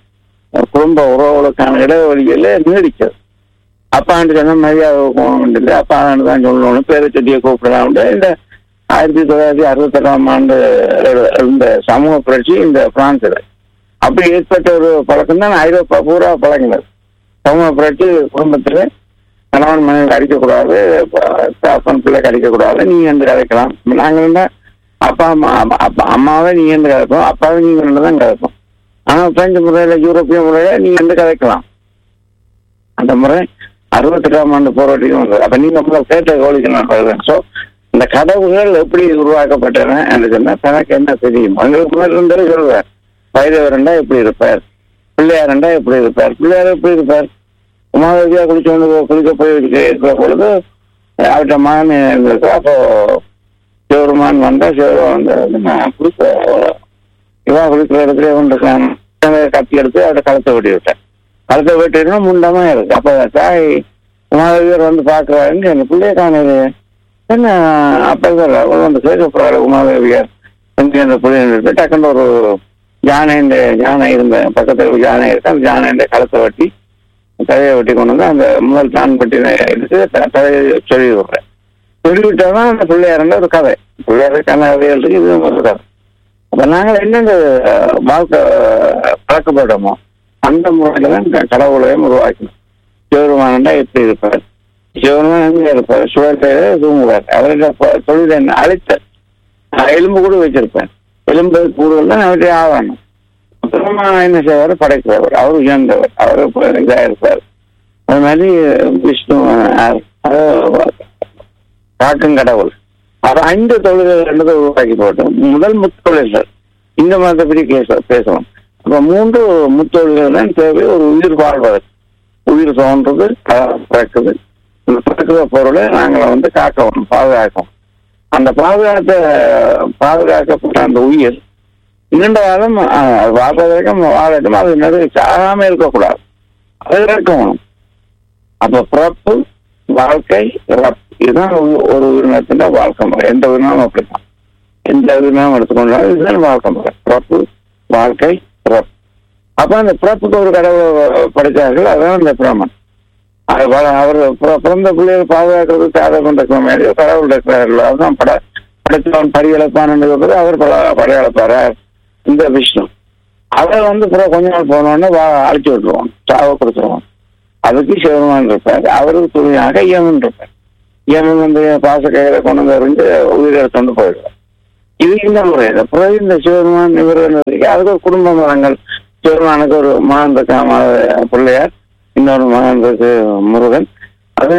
குடும்ப உறவுகளுக்கான இடைவெளியில நீடிச்சது அப்பாண்டு சொன்ன மரியாதை போகணும் இல்லை அப்பாண்டு தான் சொல்லணும் பேரை செடியை கூப்பிடலாம் இந்த ஆயிரத்தி தொள்ளாயிரத்தி அறுபத்தெட்டாம் ஆண்டு இந்த சமூக புரட்சி இந்த பிரான்சில் அப்படி ஏற்பட்ட ஒரு பழக்கம் தான் ஐரோப்பா பூரா பழங்கினது சமூக புரட்சி குடும்பத்தில் கணவன் மனைவி அடிக்கக்கூடாது அப்பன் பிள்ளை அடிக்கக்கூடாது நீ என்று கதைக்கலாம் நாங்கள் என்ன அப்பா அம்மா அப்பா- அப்பா அம்மாவை நீ என்று கதைப்போம் அப்பாவை நீங்க ரெண்டு தான் கதைப்போம் ஆனால் பிரெஞ்சு முறையில யூரோப்பிய முறையில நீ என்று கதைக்கலாம் அந்த முறை அறுபத்தெட்டாம் ஆண்டு போராட்டியும் வந்தது அப்ப நீங்க முதல்ல கேட்ட கோழிக்கு நான் சொல்றேன் ஸோ இந்த கதவுகள் எப்படி உருவாக்கப்பட்டன என்று சொன்னா தனக்கு என்ன தெரியும் உங்களுக்கு முதல் இருந்தே சொல்லுவேன் வைரவரண்டா எப்படி இருப்பார் பிள்ளையாரண்டா எப்படி இருப்பார் பிள்ளையார் எப்படி இருப்பார் உமாதேவியா குளிச்சு கொண்டு போ- குளிக்க போய் இருக்க- இருக்கிற பொழுது அவர்கிட்ட மகன் இருந்திருக்கு அப்போ சிவருமான் வந்தா சிவருமான் வந்து நான் குளிக்க இவா குளிக்கிற இடத்துல கொண்டிருக்கான் கத்தி எடுத்து அவட கழுத்தை வெட்டி விட்டேன் கழுத்தை வெட்டினா முண்டமா இருக்கு அப்ப தாய் உமாதேவியர் வந்து பாக்குறாருன்னு எங்க பிள்ளைய காணது என்ன அப்ப இவர் அவர் வந்து கேட்க போறாரு உமாதேவியர் எங்க அந்த பிள்ளைய இருக்கு டக்குன்னு ஒரு யானை இந்த யானை இருந்த பக்கத்துல ஒரு யானை இருக்கு அந்த யானை கழுத்தை வெட்டி தலையை வெட்டி கொண்டு வந்து அந்த முதல் தான் பட்டி எடுத்து த- தலையை சொல்லி விடுறேன் சொல்லி விட்டாதான் அந்த பிள்ளையாருன்ற ஒரு கதை பிள்ளையாருக்கான கதைகள் இருக்கு இது ஒரு கதை அப்ப நாங்கள் என்னென்ன அஹ், வாழ்க்கை அஹ், பழக்கப்பட்டோமோ அந்த முறையில தான் இந்த கடவுளையும் உருவாக்கணும் சிவருமானண்டா எப்படி இருப்பார் சிவருமான் எங்க இருப்பார் சுழற்கையில தூங்குவார் அவருடைய ப- தொழில் என்ன அழித்த எலும்பு கூட வச்சிருப்பார் எலும்பு கூடுதல் தான் அவருடைய ஆவணம் அப்புறமா என்ன செய்வார் படைக்கிறவர் அவர் உயர்ந்தவர் அவர் இதா இருப்பார் அது மாதிரி விஷ்ணு அஹ், அஹ், காக்கும் கடவுள் அது ஐந்து தொழில்கள் ரெண்டு உருவாக்கி போட்டு முதல் முத்தொழில்கள் இந்த மதத்தை பற்றி பேச பேசணும் அப்ப மூன்று முத்தொழில்கள் தான் தேவை ஒரு உயிர் வாழ்வதற்கு உயிர் தோன்றது அஹ், பிறக்குது இந்த பிறக்கிற பொருளை நாங்கள் வந்து காக்கணும் பாதுகாக்கணும் அந்த பாதுகாத்த பாதுகாக்கப்பட்ட அந்த உயிர் நீண்ட காலம் அஹ், வாழ்வதற்கும் வாழட்டும் அது நிறைய சாகாம இருக்கக்கூடாது அது இருக்கணும் அப்ப பிறப்பு வாழ்க்கை இறப்பு இதுதான் ஒரு- ஒரு உயிரினத்தின் வாழ்க்கை முறை எந்த உயிரினமும் அப்படித்தான் எந்த உயிரினமும் எடுத்துக்கொண்டாலும் இதுதான் வாழ்க்கை முறை பிறப்பு வாழ்க்கை பிறப்பு அப்ப அந்த பிறப்புக்கு ஒரு கடவுளை படைத்தார்கள் அதான் இந்த பிரமன் அது வ- அவர் பிற- பிறந்த பிள்ளைகள் பாதுகாக்கிறதுக்கு ஆதரவு கொண்டிருக்கிற மாதிரி ஒரு கடவுள் இருக்கிறார்கள் அதுதான் பட படைத்தவன் படையளப்பான் என்று சொல்றது அவர் பட- படையளப்பாரு இந்த விஷ்ணு அதை வந்து பிற கொஞ்ச நாள் போனோடனே வா- அழிச்சு விட்டுருவோம் சாவ கொடுத்துருவோம் அதுக்கு சிவருமான் இருப்பார் அவருக்கு துணையாக யமன் இருப்பார் இவன் வந்து பாசக்கையில கொண்டு வந்து எறிஞ்சு உயிரை கொண்டு போயிடுவான் இது இந்த முறை பிறகு இந்த சிவருமான் இவர்கள் இருக்கு அதுக்கு ஒரு குடும்ப மரங்கள் சிவருமானுக்கு ஒரு மகன் இருக்கான் ம- பிள்ளையார் இன்னொரு மகன் இருக்கு முருகன் அது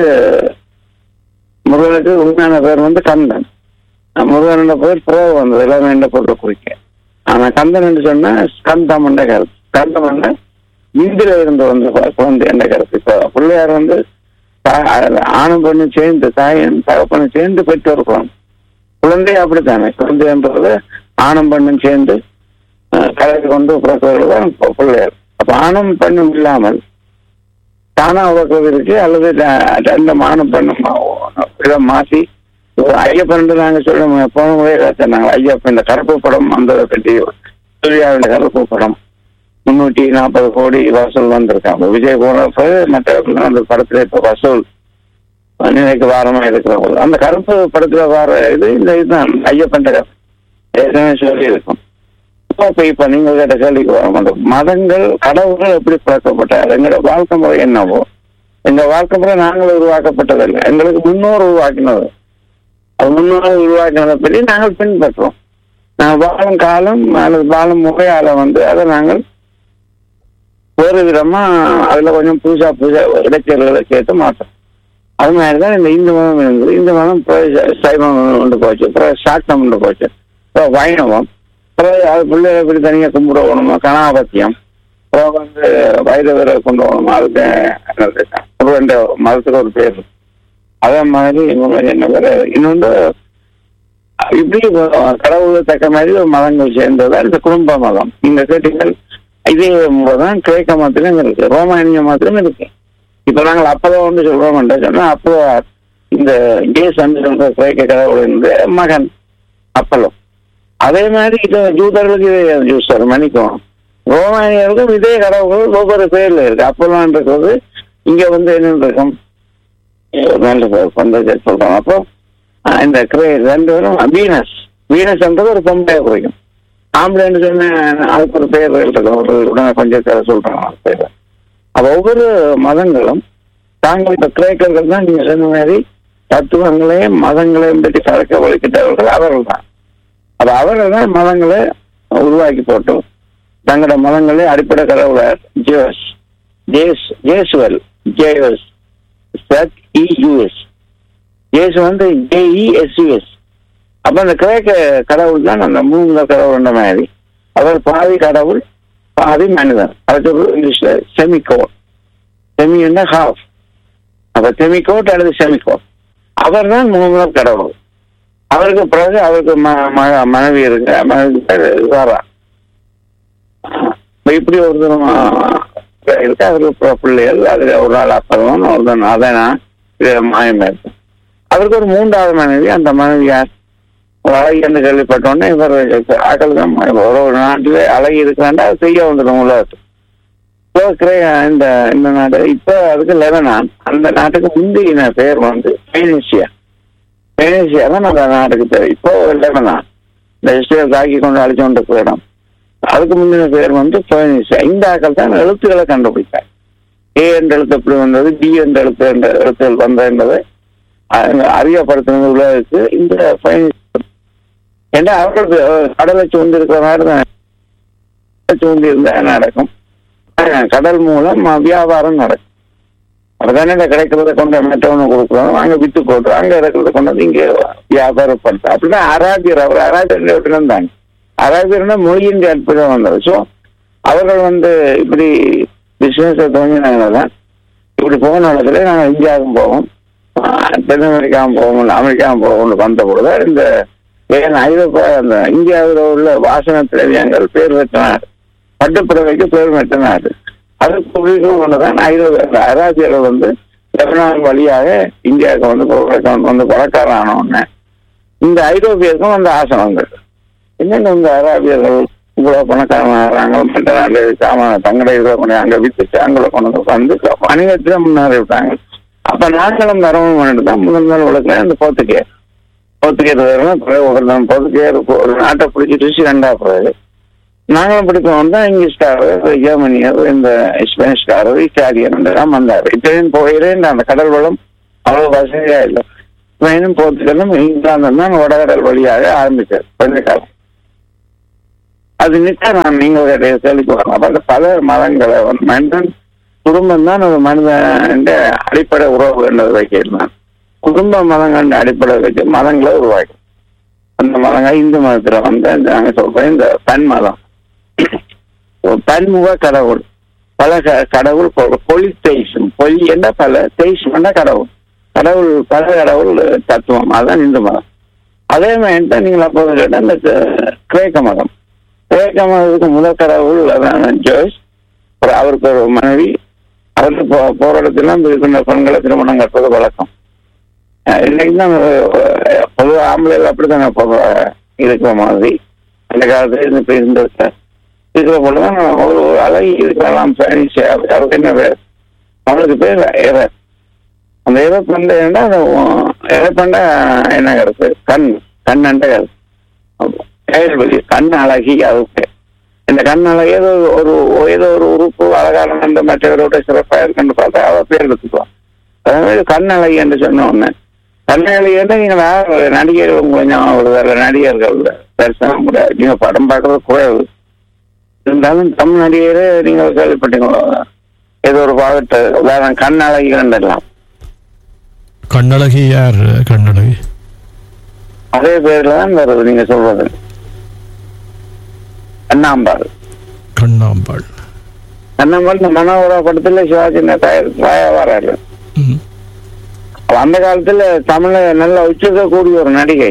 முருகனுக்கு உண்மையான பேர் வந்து கந்தன் முருகனோட பேர் பிறகு வந்தது எல்லாமே என்ன பொருளை குறிக்க ஆனா கந்தன் என்று சொன்னா ஸ்கந்தம் என்ற கருத்து ஸ்கந்தம் என்ன இந்தில இருந்து வந்து குழந்தை என்ற கருத்து இப்போ பிள்ளையார் வந்து தா- ஆணும் பெண்ணும் சேர்ந்து தாயும் தகப்பனும் சேர்ந்து பெற்று ஒரு குழந்தை குழந்தை அப்படித்தானே குழந்தை என்பது ஆணும் பெண்ணும் சேர்ந்து அஹ், கலந்து கொண்டு பிறக்கிறது தான் பி- பிள்ளையார் அப்ப ஆணும் பெண்ணும் இல்லாமல் தானா உறக்கிறதுக்கு அல்லது ர- ரெண்டு ஆணும் பெண்ணும் இதை மாற்றி ஒரு ஐயப்பன் நாங்க சொல்ல போன முறையே சொன்னாங்க ஐயப்பன் இந்த கருப்பு படம் அந்த பற்றி சூர்யாவின் கருப்பு படம் முன்னூற்றி நாற்பது கோடி வசூல் வந்திருக்காங்க விஜய் போனப்ப மற்ற அந்த படத்துல இப்ப வசூல் நினைக்கு வாரமா இருக்கிற போது அந்த கருப்பு படத்துல வர இது இந்த இதுதான் ஐயப்பன் கதை ஏற்கனவே சொல்லி இருக்கும் இப்ப இப்ப நீங்க கேட்ட கேள்விக்கு வரும் அந்த மதங்கள் கடவுள்கள் எப்படி பழக்கப்பட்டார் எங்களோட வாழ்க்கை முறை என்னவோ எங்க வாழ்க்கை முறை நாங்கள் உருவாக்கப்பட்டதில்லை எங்களுக்கு முன்னோர் உருவாக்கினது அது முன்னோர் உருவாக்கினதை பற்றி நாங்கள் பின்பற்றோம் நாங்கள் வாழும் காலம் அல்லது வாழும் முறையால வந்து அதை நாங்கள் வேறு விதமா அதுல கொஞ்சம் புதுசா புதுசா இடைச்சல்களை சேர்த்து மாற்றோம் அது மாதிரிதான் இந்த இந்து மதம் இருந்தது இந்த மதம் பிறகு சைவம் கொண்டு போச்சு பிறகு சாட்டம் கொண்டு போச்சு அப்புறம் வைணவம் பிறகு அது பிள்ளைகளை எப்படி தனியாக கும்பிட போகணுமா கணாபத்தியம் அப்புறம் வந்து வைரவரை கொண்டு போகணுமா அதுக்கு என்னது அப்புறம் இந்த மதத்துக்கு ஒரு பேர் இருக்கு. அதே மாதிரி இன்னொரு என்ன பேரு இன்னொன்று இப்படி கடவுளுக்கு தக்க மாதிரி ஒரு மதங்கள் சேர்ந்ததுதான் இந்த குடும்ப மதம் நீங்க கேட்டீங்கள் இதே முறைதான் கிரேக்க மதத்திலும் இருக்கு ரோமானிய மதத்திலும் இருக்கு இப்ப நாங்கள் அப்பதோ ஒன்று சொல்றோம் என்று சொன்னா அப்போ இந்த ஜேஸ் சொல்ற கிரேக்க கடவுளின் மகன் அப்பலோ அதே மாதிரி இது ஜூதர்களுக்கு இதே ஜூஸ்டர் மன்னிக்கும் ரோமானியர்களுக்கும் இதே கடவுள்கள் ஒவ்வொரு பேர்ல இருக்கு அப்போலாம் இருக்கிறது இங்க வந்து என்ன இருக்கும் நல்ல பந்தத்தை சொல்றோம் அப்போ அஹ், இந்த கிரே ரெண்டு பேரும் வீனஸ் வீனஸ்ன்றது ஒரு பொம்பளை குறிக்கும் ஆம்பளைன்னு சொன்ன அதுக்கு ஒரு பேர் இருக்கும் ஒரு உடனே கொஞ்சம் கதை சொல்றாங்க அந்த பேர் அப்ப ஒவ்வொரு மதங்களும் தாங்கள் இப்ப கிரேக்கர்கள் தான் நீங்க சொன்ன மாதிரி தத்துவங்களையும் மதங்களையும் பற்றி கலக்க வலிக்கிட்டவர்கள் அவர்கள் தான் அப்ப அவர்கள் தான் மதங்களை உருவாக்கி போட்டு தங்களோட மதங்களே அடிப்படை கடவுளர் ஜேஸ் ஜேஸ் ஜேசுவல் ஜேஎஸ் சத் இயூஎஸ் ஜேசு வந்து ஜேஇஎஸ்யூஎஸ் அப்ப அந்த கிரேக்க கடவுள் தான் அந்த மூணு கடவுள் மாதிரி அவர் பாதி கடவுள் பாதி மனிதன் அது இங்கிலீஷ்ல செமிகோட் செமின்னா ஹாஃப் அப்ப செமிகோட் அல்லது செமிகோட் அவர் தான் மூணாவது கடவுள் அவருக்கு பிறகு அவருக்கு ம- ம- மனைவி இருக்கு மனைவி பேரு சாரா இப்ப இப்படி ஒரு தரம் இருக்கு அவருக்கு பி- பிள்ளைகள் அதுல ஒரு நாள் அப்பதான் ஒரு நாள் அதனா மாயமா இருக்கு அவருக்கு ஒரு மூன்றாவது மனைவி அந்த மனைவி யார் ஒரு அழகி என்று கேள்விப்பட்டோன்னே இவர் ஆக்கள் தான் ஒரு ஒரு நாட்டிலே அழகி இருக்கிறாண்டா அது செய்ய வந்துடும் உலகத்துக்கு இப்போ கிரே- இந்த இந்த நாடு இப்போ அதுக்கு லெபனான் அந்த நாட்டுக்கு முந்தைய பேர் வந்து பைனீசியா பைனீசியா தான் அந்த நாட்டுக்கு பேர் இப்போ லெபனான் இந்த இஸ்ரேல் தாக்கி கொண்டு அழிச்சு கொண்டு போயிடும் அதுக்கு முந்தின பேர் வந்து பைனீசியா இந்த ஆக்கள் தான் எழுத்துக்களை கண்டுபிடித்தார் ஏ என்ற எழுத்து எப்படி வந்தது பி என்ற எழுத்து என்ற எழுத்துகள் வந்தது என்பதை அஹ், அறியப்படுத்தினது உலகுக்கு இந்த பைனீசியா ஏன்னா அவர்களுக்கு கடலை சூழ்ந்து இருக்கிற மாதிரி தான் சூழ்ந்து இருந்தா நடக்கும் அஹ் கடல் மூலம் அஹ், வியாபாரம் நடக்கும் அப்பதானே இந்த கிடைக்கிறத கொண்டு மற்றவனு கொடுக்குறோம் அங்க வித்து போட்டு அங்க இருக்கிறத கொண்டு வந்து இங்க வியாபாரப்படுத்த அப்படிதான் அராபியர் அவர் அராபியர் இருந்தாங்க அராபியர்னா மொழியின் அற்புதம் வந்தது ஸோ அவர்கள் வந்து இப்படி பிசினஸ் துவங்கினாங்கதான் இப்படி போன இடத்துல நாங்கள் இந்தியாவுக்கும் போவோம் ஆஹ் தென் அமெரிக்காவும் போவோம் அமெரிக்காவும் போவோம்னு வந்த பொழுது இந்த ஏன் ஐரோப்பா அந்த இந்தியாவில் உள்ள வாசன திரவியங்கள் பேர் பெற்ற நாடு பட்டுப்புடவைக்கு பேர் பெற்ற நாடு அதற்கு உதவிகள் ஒன்றுதான் ஐரோப்பிய அராபியர்கள் வந்து லெபனான் வழியாக இந்தியாவுக்கு வந்து பழக்கம் வந்து பழக்காரன் ஆனவுடனே இந்த ஐரோப்பியருக்கும் அந்த ஆசனங்கள் என்னென்ன இந்த அராபியர்கள் இவ்வளவு பணக்காரன் ஆகிறாங்க மற்ற நாடு சாமான தங்கடை இதில் கொண்டு அங்கே வித்துட்டு அங்கே கொண்டு வந்து வணிகத்துல முன்னேறி விட்டாங்க அப்ப நாங்களும் தரவும் பண்ணிட்டு தான் முதல் நாள் உலகில் இந்த போர்த்துகேயர் போர்த்துகேயர் வரலாம் பிறகு ஒரு நாள் போர்த்துகேயர் ஒரு நாட்டை பிடிச்சிட்டு ரெண்டா பிறகு நாங்களும் பிடிப்போம் தான் இங்கிலீஷ்காரர் ஜெர்மனியர் இந்த ஸ்பானிஷ்காரர் இட்டாலியன் எல்லாம் வந்தார் இட்டாலியன் போயிலே அந்த கடல் வளம் அவ்வளவு வசதியா இல்லை ஸ்பெயினும் போர்த்துகலும் இங்கிலாந்தும் தான் வடகடல் வழியாக ஆரம்பிச்சது கொஞ்ச காலம் அது நிச்சயம் நான் நீங்கள் கேள்விக்கு வரலாம் அப்ப அந்த பல மதங்களை ஒரு மனிதன் குடும்பம் தான் ஒரு மனிதன் அடிப்படை உறவு என்றது வைக்கிறான் குடும்ப மதங்கள் அடிப்படை வச்சு மதங்களை உருவாக்கி அந்த மதங்கள் இந்து மதத்துல வந்து இந்த நாங்க சொல்றோம் இந்த பன் மதம் ஒரு பன்முக கடவுள் பல க- கடவுள் பொலி தேய்சம் பொலி என்ன பல தேய்சம் என்ன கடவுள் கடவுள் பல கடவுள் தத்துவம் அதுதான் இந்து மதம் அதே மாதிரி தான் நீங்கள் அப்போது கேட்ட இந்த க- கிரேக்க மதம் கிரேக்க மதத்துக்கு முதல் கடவுள் அதான் ஜோஸ் அப்புறம் அவருக்கு ஒரு மனைவி அவருக்கு போ போற இடத்துல இருக்கின்ற பெண்களை திருமணம் கட்டுறது வழக்கம் அஹ் இன்னைக்கு தான் பொதுவாக ஆம்பளைகள் அப்படித்தானே பொதுவாக இருக்கிற மாதிரி அந்த காலத்துல இருந்து இப்ப இருந்த இருக்கிற பொழுதுதான் ஒரு ஒரு அழகி இருக்கலாம் சைனீஸ் அவருக்கு என்ன பேர் அவளுக்கு பேர் எவர் அந்த எவர் பண்ட அந்த எவர் பண்ட என்ன கருத்து கண் கண்ணண்ட கருத்து ஏழ்வழி கண் அழகி அதுக்கு இந்த கண் அழகி ஏதோ ஒரு ஏதோ ஒரு உறுப்பு அழகான அந்த மற்றவரோட சிறப்பாக இருக்குன்னு பார்த்தா அவ பேர் எடுத்துக்குவான் அதாவது கண் அழகி என்று சொன்ன உடனே கண் அழகி என்று நீங்க வேற நடிகர்கள் கொஞ்சம் ஒரு வேற நடிகர்கள் பெருசாக முடியாது நீங்க படம் பார்க்கறது குறைவு இருந்தாலும் தமிழ் நடிகரே நீங்கள் கேள்விப்பட்டீங்களா ஏதோ ஒரு பாகத்தை உதாரணம் கண் அழகி கண்டெல்லாம் கண்ணழகி யார் கண்ணழகி அதே பேர்ல தான் வருது நீங்க சொல்றது அண்ணாம்பாள் கண்ணாம்பாள் அண்ணாம்பாள் இந்த மனோகரா படத்துல சிவாஜி தாயா வராரு ம். அப்ப அந்த காலத்துல தமிழ நல்ல உச்சரிக்கக்கூடிய ஒரு நடிகை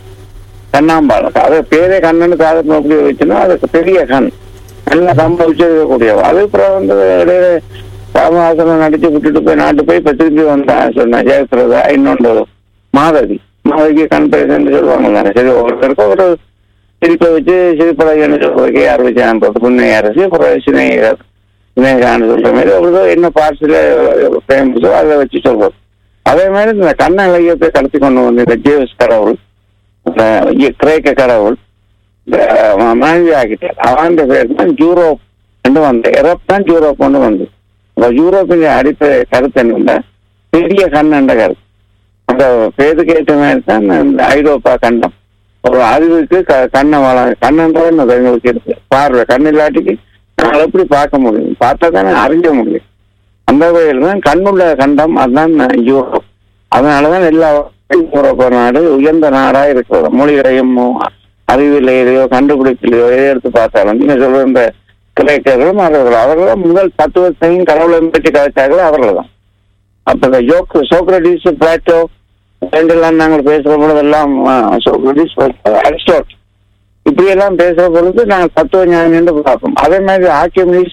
கண்ணாம்பாள் அது பேரே கண்ணனு காதல் நோக்கி வச்சுன்னா அதுக்கு பெரிய கண் நல்ல கம்ப உச்சரிக்கக்கூடியவ அது அப்புறம் வந்து இடையில ராமஹாசனம் நடிச்சு விட்டுட்டு போய் நாட்டு போய் இப்ப திரும்பி வந்தேன் சொன்னேன் ஜெயபிரதா இன்னொன்று மாதவி மாதவிக்கு கண் பேசுன்னு சொல்லுவாங்க தானே சரி ஒருத்தருக்கு ஒரு சிரிப்பை வச்சு சிரிப்பழகன்னு சொல்றதுக்கு யார் வச்சு புண்ணை அரசு அப்புறம் சினையர் சினேகான்னு சொல்ற மாதிரி ஒரு என்ன பார்ட்ஸ்ல ஃபேமஸோ அதை வச்சு சொல்றது அதே மாதிரி இந்த கண்ண இலக்கியத்தை கடத்தி கொண்டு வந்து இந்த ஜேவஸ் கடவுள் இந்த இ- கிரேக்க கடவுள் இந்த மனைவி ஆகிட்டார் அவன் பேர் தான் யூரோப் என்று வந்து எரப் தான் யூரோப் கொண்டு வந்து அப்ப யூரோப்பின் அடிப்படை கருத்து என்ன பெரிய கண் என்ற கருத்து அந்த பேருக்கு ஏற்ற மாதிரி தான் இந்த ஐரோப்பா கண்டம் ஒரு அறிவுக்கு க- கண்ணை வள கண்ணன்றது என்னது எங்களுக்கு இருக்கு பார்வை கண் இல்லாட்டிக்கு நாங்கள் எப்படி பார்க்க முடியும் பார்த்தா தானே அறிஞ்ச முடியும் அந்த வகையில் தான் கண்ணுள்ள கண்டம் அதுதான் யூரோப் அதனாலதான் எல்லா யூரோப்பா நாடு உயர்ந்த நாடா இருக்கிறது மொழிகளையும் அறிவியலையோ கண்டுபிடிப்பிலையோ எதை எடுத்து பார்த்தாலும் நீங்க சொல்ற இந்த கிரேக்கர்களும் அவர்கள் அவர்கள் முதல் தத்துவத்தையும் கடவுளையும் பற்றி கதைச்சார்கள் அவர்கள் தான் அப்ப இந்த யோக் சோக்ரடிஸ் பிளாட்டோ ரெண்டெல்லாம் நாங்கள் பேசுற பொழுதெல்லாம் சோக்ரடிஸ் அரிஸ்டோட் இப்படி எல்லாம் பேசுற பொழுது நாங்கள் தத்துவ ஞானம் என்று பார்ப்போம் அதே மாதிரி ஆக்கியமிஸ்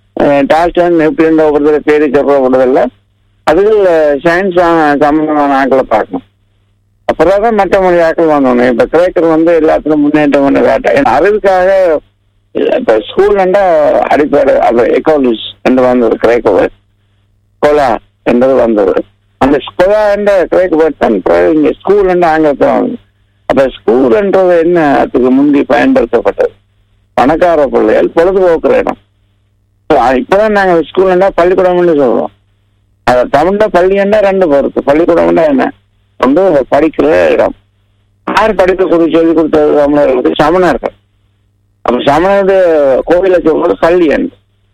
டால்டன் எப்படி இருந்த ஒவ்வொருத்தர் பேரு சொல்ற பொழுதெல்லாம் அதில் சயின்ஸ் சம்பந்தமான ஆட்களை பார்க்கணும் அப்புறம் தான் மற்ற மொழி ஆட்கள் வந்தோம் இப்ப கிரேக்கர் வந்து எல்லாத்துக்கும் முன்னேற்றம் பண்ண காட்ட அறிவுக்காக இப்ப ஸ்கூல்ண்டா அடிப்படை அது எக்கோலிஸ் என்று வந்தது கிரேக்க கொலா என்றது வந்தது அந்த ஸ்கொலா என்ற கிரேக்க வேர்ட் தான் பிறகு இங்க ஸ்கூல் என்ற ஆங்கிலத்தில் வந்தது அப்ப ஸ்கூல் என்றது என்ன அதுக்கு முந்தி பயன்படுத்தப்பட்டது பணக்கார பிள்ளைகள் பொழுதுபோக்குற இடம் இப்பதான் நாங்க ஸ்கூல்னா பள்ளிக்கூடம்னு சொல்றோம் அது தமிழ்ல பள்ளின்னா ரெண்டு பொறுத்து பள்ளிக்கூடம்னா என்ன வந்து படிக்கிற இடம் யார் படிக்க சொல்லி சொல்லி கொடுத்தது தமிழர்களுக்கு சமணர்கள் அப்ப சமணருடைய கோவிலை சொல்றது பள்ளி என்று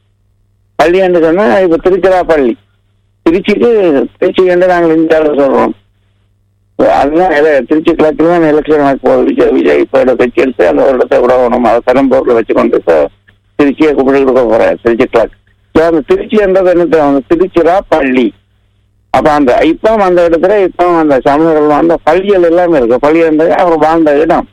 பள்ளி என்று சொன்னா இப்ப திருச்சிராப்பள்ளி திருச்சிக்கு திருச்சி என்று நாங்கள் இந்தியாவில் சொல்றோம் அதுதான் எல- திருச்சி கிழக்கில் தான் எலெக்ஷன் போகுது விஜய் விஜய் இப்போ கட்சி எடுத்து அந்த ஒரு இடத்தை விடணும் அதை பெரம்பூர்ல வச்சுக்கொண்டு இப்போ திருச்சியை கூப்பிட்டு கொடுக்க போறேன் திருச்சி கிழக்கு So, அந்த திருச்சி என்றது என்ன தெரியும்? திருச்சிரா பள்ளி அப்ப அந்த இப்போ அந்த இடத்துல இப்போ அந்த சமணர்கள் அந்த பள்ளிகள் எல்லாமே இருக்கு பள்ளி என்றது அவர் வாழ்ந்த இடம்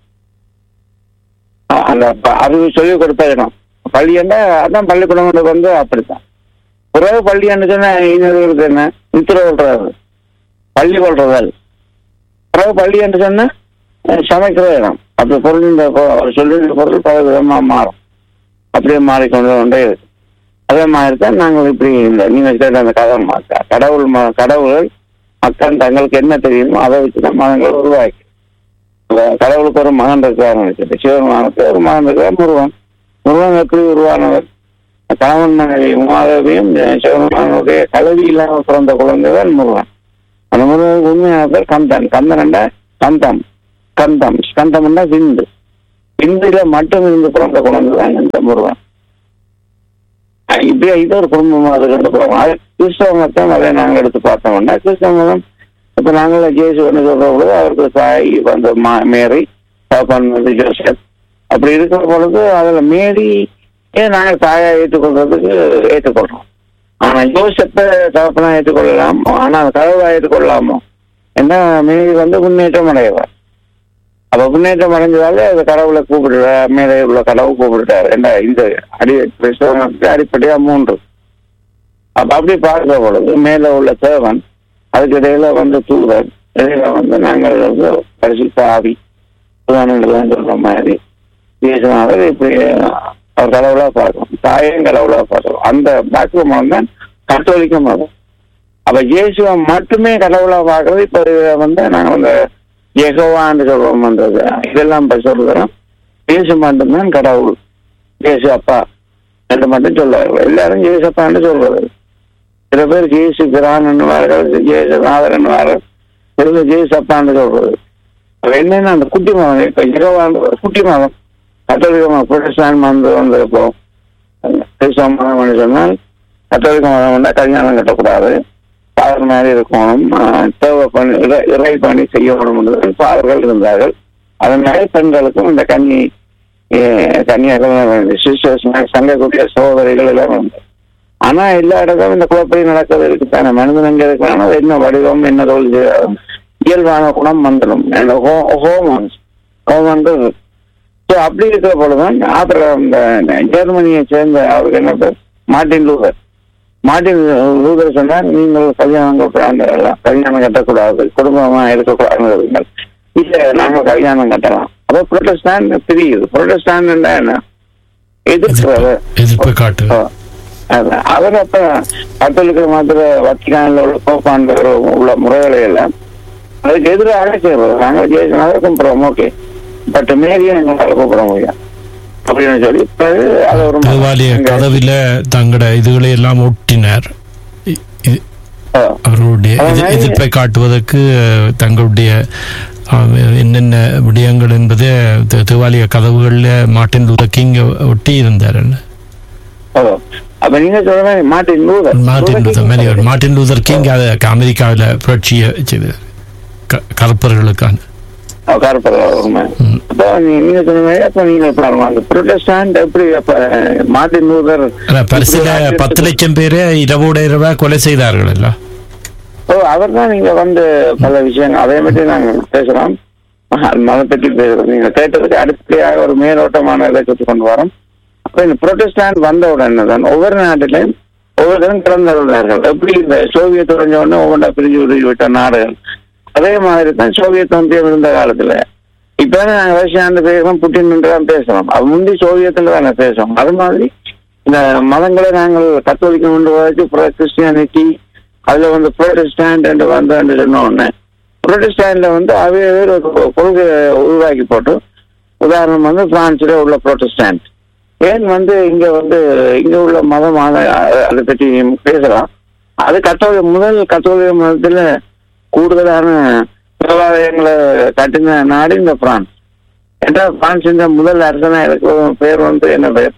அ- அந்த ப- அறிவு சொல்லிக் கொடுத்த இடம் பள்ளி என்ன அதான் பள்ளிக்கூடம் வந்து அப்படித்தான் பிறகு பள்ளி என்ன சொன்னா இன்னொரு என்ன நித்திர கொள்றது பள்ளி கொள்றதல் பிறகு பள்ளி என்று சொன்னா அஹ், சமைக்கிற இடம் அப்படி பொருள் இந்த சொல்லிய பொருள் பல விதமா மாறும் அப்படியே மாறிக்கொண்டு கொண்டே இருக்கு அதே மாதிரி தான் நாங்கள் இப்படி இந்த நீங்க கேட்ட அந்த கதை மா- கடவுள் ம- கடவுள் மக்கள் தங்களுக்கு என்ன தெரியுமோ அதை வச்சு தான் மதங்கள் உருவாக்கி இந்த கடவுளுக்கு ஒரு மகன் இருக்காருன்னு வச்சுட்டு சிவபெருமானுக்கு ஒரு மகன் இருக்கார் முருகன் முருகன் எப்படி உருவானவர் கணவன் மனைவி உமாதேவியும் சிவபெருமானுடைய கலவி இல்லாமல் பிறந்த குழந்தை தான் முருகன் அந்த அந்த முருகனுக்கு உண்மையான பேர் கந்தன் கந்தன்டா கந்தம் கந்தம் ஸ்கந்தம்னா விந்து விந்துல மட்டும் இருந்து பிறந்த குழந்தை தான் இந்த முருகன் அஹ் இப்படியே இது ஒரு குடும்பமா அது கொண்டு போவோம் அது கிறிஸ்தவ மதம் அதை நாங்கள் எடுத்து பார்த்தோம்னா கிறிஸ்தவ மதம் இப்ப நாங்கள் ஜேசுன்னு சொல்ற பொழுது அவருக்கு தாய் வந்து மா- மேரி பாப்பன் வந்து ஜோசப் அப்படி இருக்கிற பொழுது அதுல மேரி ஏன் நாங்கள் தாயா ஏற்றுக்கொள்றதுக்கு ஏற்றுக்கொள்றோம் ஆனா ஜோசப்பை தகப்பனா ஏற்றுக்கொள்ளலாம் ஆனா கடவுளா ஏற்றுக்கொள்ளலாமோ என்ன மேரி வந்து முன்னேற்றம் அடைவார் அப்ப முன்னேற்றம் அடைஞ்சதால அது கடவுளை கூப்பிடுற மேலே உள்ள கடவுள் கூப்பிடுறாரு என்ன இந்த அடி கிறிஸ்தவனுக்கு அடிப்படையா மூன்று அப்ப அப்படி பார்க்கிற பொழுது மேல உள்ள தேவன் அதுக்கு இடையில வந்து தூதர் இடையில வந்து நாங்கள் வந்து பரிசுத்த ஆவி புதானங்கள் சொல்ற மாதிரி இயேசுநாதர் இப்படி அவர் கடவுளா பார்க்கணும் தாயும் கடவுளா பார்க்கணும் அந்த பாக்கிய மதம் தான் கத்தோலிக்க மதம் அப்ப இயேசுவை மட்டுமே கடவுளா பார்க்கறது இப்ப வந்து நாங்க வந்து யெகோவான்னு சொல்றோம் வந்தது இதெல்லாம் இப்ப சொல்றோம் இயேசு மட்டும்தான் கடவுள் இயேசு அப்பா என்று மட்டும் சொல்லுவார்கள் எல்லாரும் இயேசு அப்பான்னு சொல்றது சில பேர் ஜேசு பிரான் என்னவார்கள் ஜேசு நாதர் என்னவார்கள் சில பேர் ஜேசு அப்பான்னு சொல்றது அப்ப என்னன்னா அந்த குட்டி மதம் இப்ப யெகோவான்ற குட்டி மதம் கத்தோலிக்க மதம் புரொட்டஸ்டாண்ட் வந்து வந்திருப்போம் கிறிஸ்தவ மதம் சொன்னால் கத்தோலிக்க மதம் வந்தா கல்யாணம் கட்டக்கூடாது ஃபாதர் மாதிரி இருக்கணும் ஆஹ் தேவை பண்ணி இறை- இறை பணி செய்யணும் என்று ஃபாதர்கள் இருந்தார்கள் அதனால பெண்களுக்கும் இந்த கன்னி கன்னியாக சிஸ்டர்ஸ் சங்கக்கூடிய சகோதரிகள் எல்லாம் உண்டு ஆனா எல்லா இடத்தும் இந்த குழப்படி நடக்கிறது இருக்குத்தானே மனிதன் எங்க இருக்கானோ அது என்ன வடிவம் என்ன தொழில் செய்யறது, இயல்பான குணம் வந்துடும் ஹோமன்ஸ் ஹோமன்றது ஸோ அப்படி இருக்கிற பொழுதுதான் அப்புறம் இந்த ஜெர்மனியை சேர்ந்த அவருக்கு என்ன பேர் மார்ட்டின் லூதர் மார்ட்டின் லூதர் சொன்னார் நீங்கள் கல்யாணம் கட்டுறாங்க கல்யாணம் கட்டக்கூடாது குடும்பமா இருக்கக்கூடாதுங்க இல்ல நாங்க கல்யாணம் கட்டலாம் அப்போ புரோட்டஸ்டாண்ட் தெரியுது புரோட்டஸ்டாண்ட் என்ன எதிர்க்கிறது எதிர்ப்பு காட்டு ஆ. அதான். அவர் அப்ப கத்தோலிக்க மாத்திர வத்திகான்ல உள்ள கோப்பாண்ட உள்ள முறைகளை எல்லாம் அதுக்கு எதிராக செய்வது நாங்கள் ஜெயிச்சனால கும்பிடுறோம் ஓகே பட் மேரியும் எங்களால் கூப்பிட முடியும் அப்படின்னு சொல்லி இப்ப அது ஒரு தேவாலய கதவில தங்கட இதுகளை எல்லாம் ஒட்டினார் இ- இ- ஆ. அவர்களுடைய எதி- எதிர்ப்பை காட்டுவதற்கு அஹ், தங்களுடைய அஹ், என்னென்ன விடயங்கள் என்பதை தே- தேவாலய கதவுகளில் மார்ட்டின் லூதர் கிங் ஒட்டி இருந்தார் ஓ. அப்ப நீங்க சொல்ற மாதிரி Martin Luther Martin Luther Luther Mary King Martin Luther King அது அமெரிக்காவில் புரட்சியை செய்தார் க- கருப்பர்களுக்கான ஆ, கருப்பர் உண்மை ம். அப்போ நீ- நீங்க சொன்ன மாதிரி அப்ப நீங்க பாருங்க அந்த புரோட்டஸ்டாண்ட் எப்படி அப்ப மார்ட்டின் லூதர் ஆனா, பரிசுல பத்து லட்சம் பேரை இரவோட இரவா கொலை செய்தார்கள் அல்ல ஓ அவர் தான் நீங்க வந்து பல விஷயங்கள் அதே மாதிரி நாங்க பேசுறோம் மதம் பற்றி பேசுறோம் நீங்க கேட்டதுக்கு அடிப்படையாக ஒரு மேலோட்டமான இதை சுற்றி கொண்டு வரோம் அப்ப இந்த புரோட்டஸ்டாண்ட் வந்த உடனே தான் ஒவ்வொரு நாட்டிலையும் ஒவ்வொருத்தரும் திறந்துள்ளார்கள் எப்படி இந்த சோவியத் உடஞ்ச உடனே ஒவ்வொன்றா பிரிஞ்சு விட்டு விட்ட நாடுகள் அதே மாதிரி தான் சோவியத் ஒன்றியம் இருந்த காலத்துல இப்ப நாங்க ரஷ்யாண்டு பேசுறோம் புட்டின் தான் பேசுறோம் அது முந்தி சோவியத்துல தானே பேசுறோம் அது மாதிரி இந்த மதங்களை நாங்கள் கத்தோலிக்க கொண்டு வச்சு கிறிஸ்டியானிட்டி அதுல வந்து புரோட்டஸ்டாண்ட் என்று வந்து சொன்ன உடனே புரோட்டஸ்டாண்ட்ல வந்து அவே ஒரு கொள்கை உருவாக்கி போட்டு உதாரணம் வந்து பிரான்ஸ்ல உள்ள புரோட்டஸ்டாண்ட் ஏன் வந்து இங்க வந்து இங்க உள்ள மதம் அத- அதை பற்றி பேசலாம் அது கத்தோலிக்க முதல் கத்தோலிக்க மதத்துல கூடுதலான தேவாலயங்களை கட்டின நாடு இந்த பிரான்ஸ் என்றால் பிரான்ஸ் இந்த முதல் அரசனா இருக்கிற பேர் வந்து என்ன பேர்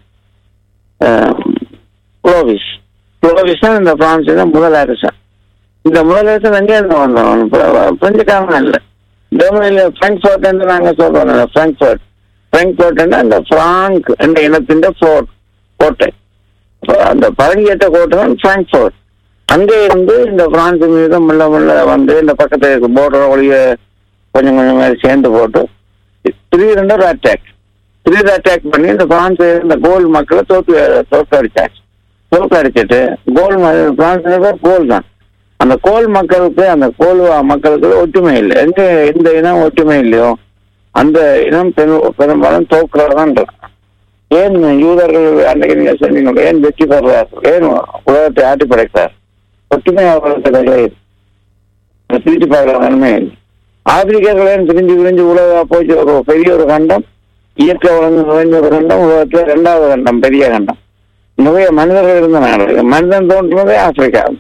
குளோவிஸ் குளோவிஸ் தான் இந்த பிரான்ஸ் முதல் அரசன் இந்த முதல் அரசன் எங்கே இருந்து வந்தோம் பிரெஞ்சுக்காரன் இல்லை ஜெர்மனியில பிராங்க்ஃபர்ட் என்று நாங்க சொல்றோம் பிராங்க்ஃபர்ட் பிராங்க்ஃபர்ட் அந்த பிராங்க் என்ற இனத்தின் ஃபோர்ட் கோட்டை அப்ப அந்த பழங்கியற்ற கோட்டை தான் பிராங்க்ஃபர்ட் அங்கே இருந்து இந்த பிரான்ஸ் மீது மெல்ல மெல்ல வந்து இந்த பக்கத்து போர்டர் வழிய கொஞ்சம் கொஞ்சம் மாதிரி சேர்ந்து போட்டு திடீரென்று ஒரு அட்டாக் திடீர் அட்டாக் பண்ணி இந்த பிரான்ஸ் இந்த கோல் மக்களை தோற்று தோற்கடிச்சாச்சு தோற்கடிச்சிட்டு கோல் ம- பிரான்ஸ் பேர் கோல் தான் அந்த கோல் மக்களுக்கு அந்த கோல் மக்களுக்கு ஒற்றுமை இல்லை எங்க எந்த இனம் ஒற்றுமை இல்லையோ அந்த இனம் பெரும் பெரும்பாலும் தோக்குறதான் ஏன் யூதர்கள் அன்னைக்கு நீங்க சொன்னீங்க ஏன் வெற்றி பெறுறார் ஏன் உலகத்தை ஆட்டி படைத்தார் ஒற்றுமை அவர்களுக்கு கிடையாது பிரிச்சு பார்க்கிற நன்மை இல்லை. ஆப்பிரிக்கர்கள் ஏன் பிரிஞ்சு பிரிஞ்சு உலக போச்சு ஒரு பெரிய ஒரு கண்டம் இயற்கை வளர்ந்து நிறைஞ்ச ஒரு கண்டம் உலகத்துல இரண்டாவது கண்டம் பெரிய கண்டம் நிறைய மனிதர்கள் இருந்த நாடு மனிதன் தோன்றுனதே ஆப்பிரிக்கா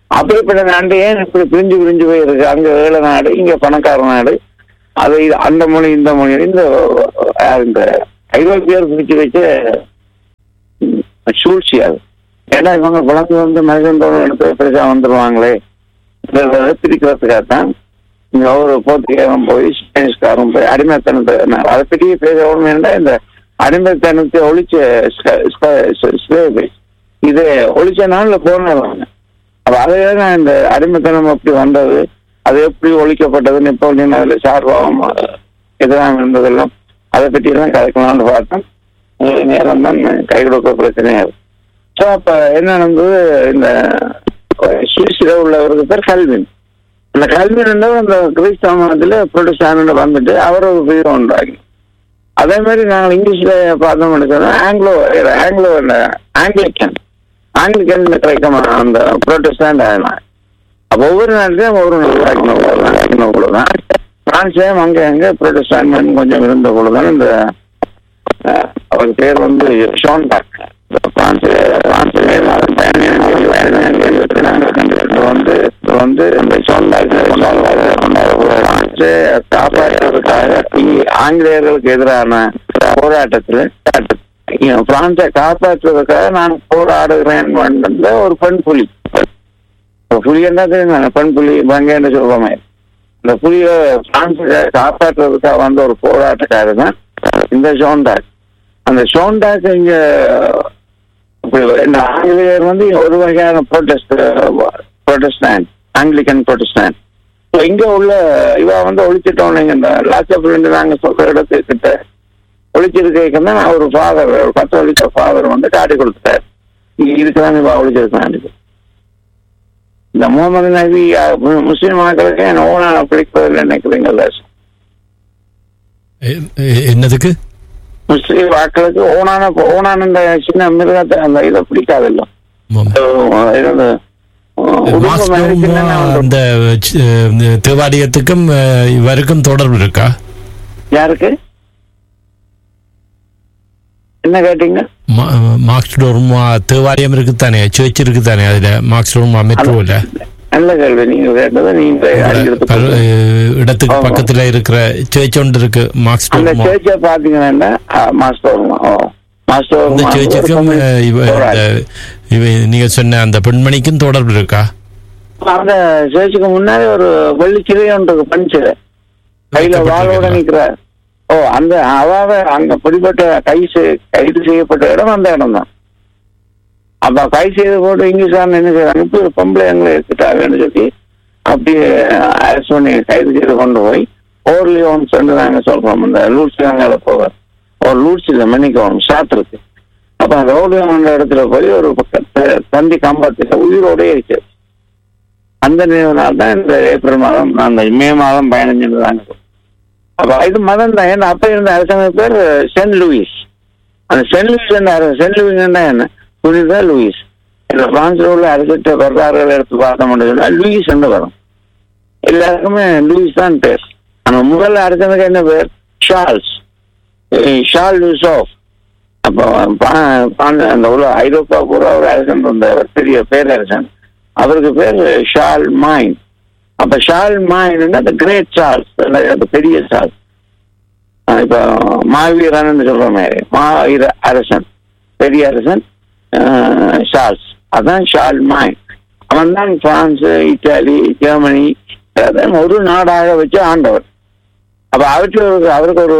அப்படிப்பட்ட நாடு ஏன் இப்படி பிரிஞ்சு பிரிஞ்சு போயிருக்கு அங்க ஏழை நாடு இங்க பணக்கார நாடு அது இது- அந்த மொழி இந்த மொழி இந்த அஹ், இந்த ஐரோப்பியர் பிரிச்சு வச்ச ம், சூழ்ச்சி அது ஏன்னா இவங்க வளர்ந்து வந்து மனிதன் எடுத்து பெருசா வந்துருவாங்களே இதை பிரிக்கிறதுக்காக தான் இங்க ஒரு போர்த்துகேயன் போய் ஸ்பானிஷ்காரன் போய் அடிமைத்தனத்தை நான் அதை பற்றி பேச வேணும்னா இந்த அடிமைத்தனத்தை ஒழிச்ச ஸ்லேவை இதை ஒழிச்ச நாள்ல போனவங்க அப்ப அதுல நான் இந்த அடிமைத்தனம் எப்படி வந்தது அது எப்படி ஒழிக்கப்பட்டதுன்னு இப்போ நீங்க அதுல சார்பாகவும் எதிராக இருந்ததெல்லாம் அதை பற்றி எல்லாம் கதைக்கலாம்னு பார்த்தேன் அஹ் நேரம் தான் கை கொடுக்க பிரச்சனையா இருக்கு ஸோ அப்ப என்ன நடந்தது இந்த சுவிஸ்ல உள்ளவருக்கு பேர் கல்வின் அந்த கல்வின் என்றவர் அந்த கிறிஸ்தவ மதத்துல புரொட்டஸ்டாண்ட் வந்துட்டு அவர் ஒரு பிரிவு உண்டாகி அதே மாதிரி நாங்கள் இங்கிலீஷ்ல பார்த்தோம்னு சொன்னா ஆங்கிலோ ஆங்கிலோ ஆங்கிலிக்கன் ஆங்கிலிக்கன் கிடைக்கும் அந்த புரோட்டஸ்டாண்ட் ஆகலாம் அப்போ ஒவ்வொரு நாட்டிலையும் ஒவ்வொரு உருவாக்கின கூட தான் பிரான்ஸ்லயும் அங்கே அங்கே புரோட்டஸ்டாண்ட் கொஞ்சம் இருந்த கூட தான் இந்த அஹ், அவர் பேர் வந்து ஷோன் டாக் பிரான்ஸ் பிரான்ஸ்ல வந்து வந்து இந்த ஷோன் டாக் பிரான்ஸை காப்பாற்றுவதற்காக இங்க ஆங்கிலேயர்களுக்கு எதிரான போராட்டத்தில் பிரான்ஸை காப்பாற்றுவதற்காக நான் போராடுகிறேன் என்ற ஒரு பெண் புலி இப்ப புலி என்ன தெரியும் பெண் புலி பங்கன்னு சொல்றோமே இந்த புலிய பிரான்ஸை காப்பாற்றுவதற்காக வந்த ஒரு போராட்டக்காரர் தான் இந்த ஷோன்டாக் அந்த ஷோன்டாக் இங்க இப்படி இந்த ஆங்கிலேயர் வந்து ஒரு வகையான ப்ரொட்டஸ்ட் ப்ரொட்டஸ்டாண்ட் ஆங்கிலிக்கன் ப்ரொட்டஸ்டாண்ட் இப்போ இங்க உள்ள இவ வந்து ஒழிச்சிட்டோம் நீங்க இந்த லாஸ்ட் நாங்க சொல்ற இடத்துக்கிட்ட ஒழிச்சிருக்கேன் தான் ஒரு ஃபாதர் ஒரு பத்து ஒழிச்ச ஃபாதர் வந்து காட்டி கொடுத்துட்டார் இதுக்குதான் இவ ஒழிச்சிருக்கான் இந்த முகமது நபி அஹ், மு- முஸ்லிம் மக்களுக்கு என்ன ஓனா பிடிப்பதில் நினைக்கிறீங்கல்ல எ- எ- என்னதுக்கு முஸ்லிம் வாக்களுக்கு ஓனான ஓனான இந்த சின்ன மிருகத்தை அந்த இதை பிடிக்காதுல்ல ஆமாம். அஹ் இது வந்து, அஹ், உடும்பு மாதிரி மாஸ்டரும் சின்னதா வந்து- அந்த சி- இந்த தேவாலயத்துக்கும் அஹ், இவருக்கும் தொடர்பு இருக்கா யாருக்கு என்ன கேட்டீங்க மா- மார்க்ஸ்டோர்மா தேவாலயம் இருக்குத்தானே சர்ச் இருக்குத்தானே அதுல மார்க்ஸ்டோர்மா மெட்ரோல நல்ல கேள்வி நீங்க கேட்டது நீங்க அடிக்கிறது பல- அஹ், இடத்துக்கு ஆமா. பக்கத்துல இருக்கிற சர்ச் ஒன்று இருக்கு அந்த மார்க்ஸ்டோர்மா சேர்ச்சை பாத்தீங்கன்னா மாஸ்டர் மாஸ்டர் இந்த சர்ச்சுக்கும் அஹ், இவ இந்த- இவ நீங்க சொன்ன அந்த பெண்மணிக்கும் தொடர்பு இருக்கா அந்த சேர்ச்சுக்கு முன்னாடி ஒரு வெள்ளி சிலை ஒன்று இருக்கு, பண் சிலை கையில வாளோட நிக்கிறார் ஓ அந்த அவாவ அங்க பிடிப்பட்ட கை செய்- கைது செய்யப்பட்ட இடம் அந்த இடம் தான் அப்ப கை செய்து போட்டு இங்கிலீஷ்காரன் என்ன செய்வாங்க இப்ப ஒரு பொம்பளை எங்களை எடுத்துட்டாங்கன்னு சொல்லி அப்படியே அரெஸ்ட் பண்ணி கைது செய்து கொண்டு போய் ஓர்லியோன் சொல்லி நாங்க சொல்றோம் இந்த லூட்ஸ் அங்கால போவார் ஒரு லூட்ஸ் இல்லை மன்னிக்கணும் சாத்திருக்கு அப்ப அந்த ஓர்லியோன் இடத்துல போய் ஒரு பக்கத்து தந்தி கம்பத்துல உயிரோடே இருக்கு அந்த நினைவு நாள் தான் இந்த ஏப்ரல் மாதம் அந்த மே மாதம் பயணிச்சிருந்தாங்க அப்ப இது மதம் தான் ஏன்னா அப்ப இருந்த அரசாங்க பேர் சென்ட் லூயிஸ் அந்த சென்ட் லூயிஸ் என்ன அரசு சென்ட் லூயிஸ் என்ன புனித லூயிஸ் இந்த பிரான்ஸ்ல உள்ள அரசிட்ட வரலாறுகள் எடுத்து பார்த்தோம்னு சொன்னா லூயிஸ் என்று வரும் எல்லாருக்குமே லூயிஸ் தான் பேர் அந்த முதல் அரசனுக்கு என்ன பேர் ஷார்ல்ஸ் அஹ் ஷார்ல் யூசோஃப் அப்போ பா- பா- அந்த உள்ள ஐரோப்பா பூரா ஒரு அரசன் இருந்தவர் பெரிய பேரரசன் அவருக்கு பேர் ஷால் மைன் அப்ப ஷால் மைன் அந்த கிரேட் சார்ல்ஸ் அந்த பெரிய சார்ல்ஸ் ஆஹ் இப்ப மாவீரன் சொல்ற மாதிரி மாவீர அரசன் பெரிய அரசன் ஆஹ் ஷார்ல்ஸ் அதான் ஷால் மைன் அவன் தான் பிரான்ஸ் இத்தாலி ஜெர்மனி அதான் ஒரு நாடாக வச்சு ஆண்டவர் அப்ப அவருக்கு ஒரு அவருக்கு ஒரு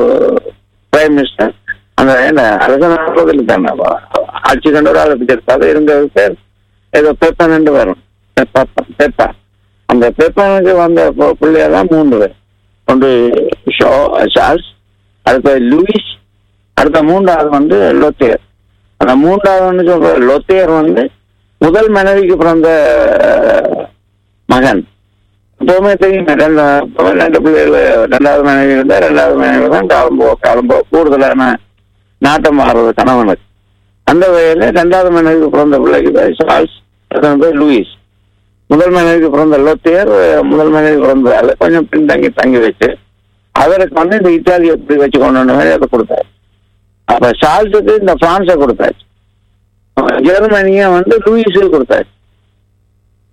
பிரைம் மினிஸ்டர் அந்த என்ன அரசன் ஆடுறதில் தானே அவ- ஆட்சி கண்டவர் அதை பற்றி இருக்காது இருந்த பேர் ஏதோ பெப்பன் என்று வரும் பெப்பன் பெப்பா அந்த பெப்பனுக்கு வந்த பு- பிள்ளையெல்லாம் மூன்று பேர் ஒன்று ஷோ சார்ல்ஸ் அடுத்த லூயிஸ் அடுத்த மூன்றாவது வந்து லொத்தேர் அந்த மூன்றாவது வந்து சொல்ற லொத்தேர் வந்து முதல் மனைவிக்கு பிறந்த அஹ், மகன் எப்பவுமே தெரியும் ரெண்டு எப்பவுமே ரெண்டு பிள்ளைகள் ரெண்டாவது மனைவி இருந்தா ரெண்டாவது மனைவி தான் காலம்போ காலம்போ கூடுதலான நாட்டம் மாறுறது கணவனுக்கு அந்த வகையில ரெண்டாவது மனைவிக்கு பிறந்த பிள்ளைக்கு பேர் சார்ல்ஸ் அதன் பேர் லூயிஸ் முதல் மனைவிக்கு பிறந்த லொத்தியர் முதல் மனைவி பிறந்ததால கொஞ்சம் பின்தங்கி தங்கி வச்சு அவருக்கு வந்து இந்த இத்தாலி எப்படி வச்சு கொண்டு வந்த மாதிரி அதை கொடுத்தாரு அப்ப சார்ல்ஸுக்கு இந்த பிரான்ஸை கொடுத்தாச்சு ஜெர்மனியை வந்து லூயிஸுக்கு கொடுத்தாச்சு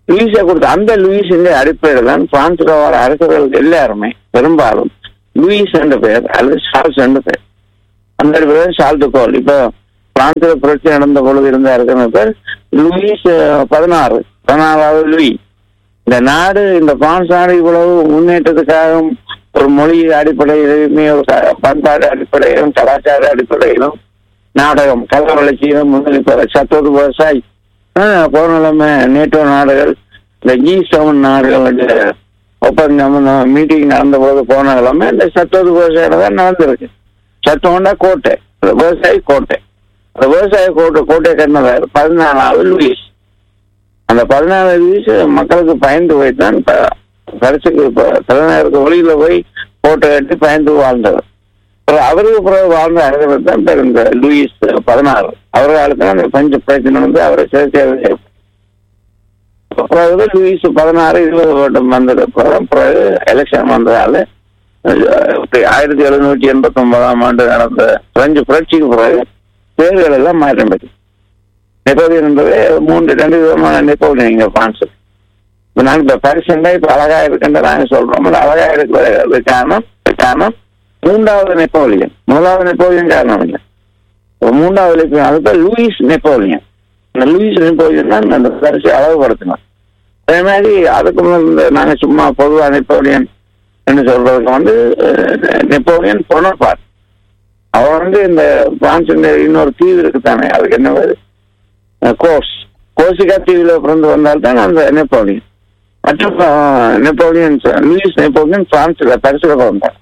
லூயிஸை கொடுத்த அந்த லூயிஸின் அடிப்படையில் தான் பிரான்சில் வர அரசர்கள் எல்லாருமே பெரும்பாலும் லூயிஸ் என்ற பெயர் அல்லது சார்ஸ் என்ற பெயர் அந்த அடிப்படையில் சால்ட் கோல் இப்போ பிரான்சில் புரட்சி நடந்த பொழுது இருந்த இருக்கிற பேர் லூயிஸ் அஹ், பதினாறு பதினாறாவது லூயி இந்த நாடு இந்த பிரான்ஸ் நாடு இவ்வளவு முன்னேற்றத்துக்காகவும் ஒரு மொழி அடிப்படையிலுமே ஒரு க- பண்பாடு அடிப்படையிலும் கலாச்சார அடிப்படையிலும் நாடகம் கல வளர்ச்சியிலும் முன்னெடுப்பது சத்தோது விவசாயி ஆஹ், போன நிலைமை நேட்டோ நாடுகள் இந்த ஜி செவன் நாடுகளுடைய ஒப்பந்தம் மீட்டிங் நடந்த போது போன நிலைமை இந்த சத்தோது விவசாயம் தான் நடந்திருக்கு சத்தோண்டா கோட்டை அந்த விவசாயி கோட்டை அந்த விவசாய கோட்டை கோட்டை கட்டினவர் பதினாலாவது லூயிஸ் அந்த பதினாலு வயசு மக்களுக்கு பயந்து போய் தான் கடைசிக்கு தலைநகருக்கு வெளியில போய் போட்டோ கட்டி பயந்து வாழ்ந்தவர் அப்புறம் அவருக்கு பிறகு வாழ்ந்த அறிஞர் தான் பேர் இந்த லூயிஸ் பதினாறு அவர் காலத்துல அந்த பஞ்ச பிரச்சனை வந்து அவரை சேர்த்து பிறகு லூயிஸ் பதினாறு இருபது வருடம் வந்தது பிறகு பிறகு எலெக்ஷன் வந்ததால அஹ், ஆயிரத்தி எழுநூற்றி எண்பத்தி ஒன்பதாம் ஆண்டு நடந்த பிரெஞ்சு புரட்சிக்கு பிறகு பேர்கள் எல்லாம் மாற்றம் பெற்று நெப்போலியன் என்பது மூன்று ரெண்டு விதமான நெப்போலியன் இங்க பிரான்ஸ் இப்ப நான் இப்ப பரிசண்டா இப்ப அழகா இருக்குன்ற நாங்க சொல்றோம் அது அழகா இருக்கிறது காரணம் காரணம் மூன்றாவது நெப்போலியன் முதலாவது நெப்போலியன் காரணம் இல்லை இப்ப மூன்றாவது நெப்போலியன் அது பேர் லூயிஸ் நெப்போலியன் இந்த லூயிஸ் நெப்போலியன் தான் அந்த பரிசு அளவுபடுத்தினோம் அதே மாதிரி அதுக்கு முதல் இந்த நாங்க சும்மா பொதுவா நெப்போலியன் என்று சொல்றதுக்கு வந்து அஹ், நெப்போலியன் பொனப்பார் அவர் வந்து இந்த பிரான்ஸ் இன்னொரு தீவு இருக்குதானே அதுக்கு என்ன பேரு அஹ் கோர்ஸ் கோசிகா தீவில் பிறந்து வந்தால்தான் அந்த நெப்போலியன் மற்றும் அஹ், நெப்போலியன் லூயிஸ் நெப்போலியன் பிரான்ஸ்ல பரிசுல பிறந்தார்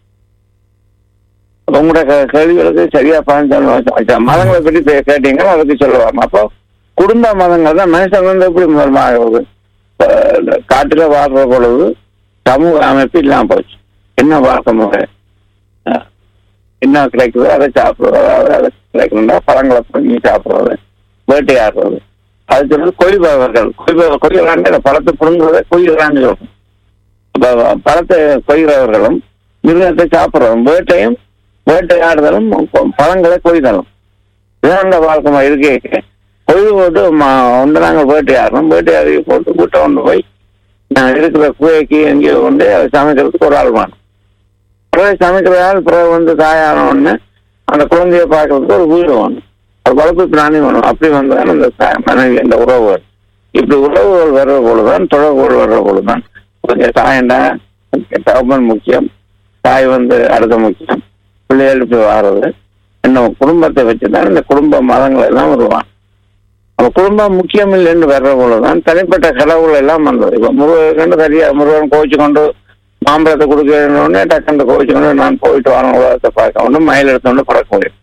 அப்ப உங்களோட கே- கேள்விகளுக்கு சரியா பாஞ்சு மதங்களை பற்றி பே- கேட்டீங்க அதுக்கு சொல்லுவாங்க அப்போ குடும்ப மதங்கள் தான் மனுஷன் வந்து எப்படி முதல்மாக காட்டுல வாழ்ற பொழுது சமூக அமைப்பு இல்லாம போச்சு என்ன வாழ்க்கை முறை அஹ், என்ன கிடைக்குதோ அதை சாப்பிடுறது அதாவது அதை கிடைக்கணும்னா பழங்களை பண்ணி சாப்பிடுறது வேட்டையாடுறது அது சொல்றது கொய்பவர்கள் கொய்பவ கொய்கிறாங்க இந்த பழத்தை புடுங்குறத கொய்கிறான்னு சொல்றோம் அப்ப பழத்தை கொய்கிறவர்களும் மிருகத்தை சாப்பிடுறதும் வேட்டையும் வேட்டையாடுதலும் ப- பழங்களை கொய்தலும் இதான் அந்த வாழ்க்கை இருக்கே கொய்து போட்டு ம- ஒன்று நாங்கள் வேட்டையாடுறோம் வேட்டையாடி போட்டு கூட்ட கொண்டு போய் நான் இருக்கிற குகைக்கு எங்கேயோ கொண்டு அதை சமைக்கிறதுக்கு ஒரு ஆள் வேணும் பிறகு சமைக்கிற ஆள் பிறகு வந்து தாயான உடனே அந்த குழந்தைய பார்க்கறதுக்கு ஒரு வீடு வேணும் ஒரு வளர்ப்பு பிராணி வேணும் அப்படி வந்தால் அந்த தாய் மனைவி அந்த உறவுகள் இப்படி உறவுகள் வர்ற பொழுதுதான் தொடர்புகள் வர்ற பொழுதுதான் கொஞ்சம் தாயண்டா தகப்பன் முக்கியம் தாய் வந்து அடுத்த முக்கியம் பிள்ளைகளுக்கு வாடுறது இன்னும் குடும்பத்தை வச்சுதான் இந்த குடும்ப மதங்கள் எல்லாம் வருவான் அப்ப குடும்பம் முக்கியம் இல்லைன்னு வர்ற பொழுதுதான் தனிப்பட்ட கடவுள் எல்லாம் வந்தது இப்ப முருகன் சரியா முருகன் கோச்சு கொண்டு மாம்பழத்தை கொடுக்கணுன்னே டக்குன்னு கோச்சு கொண்டு நான் போயிட்டு வரேன் உலகத்தை பார்க்க ஒன்று மயில் எடுத்தோன்னு பறக்க முடியும்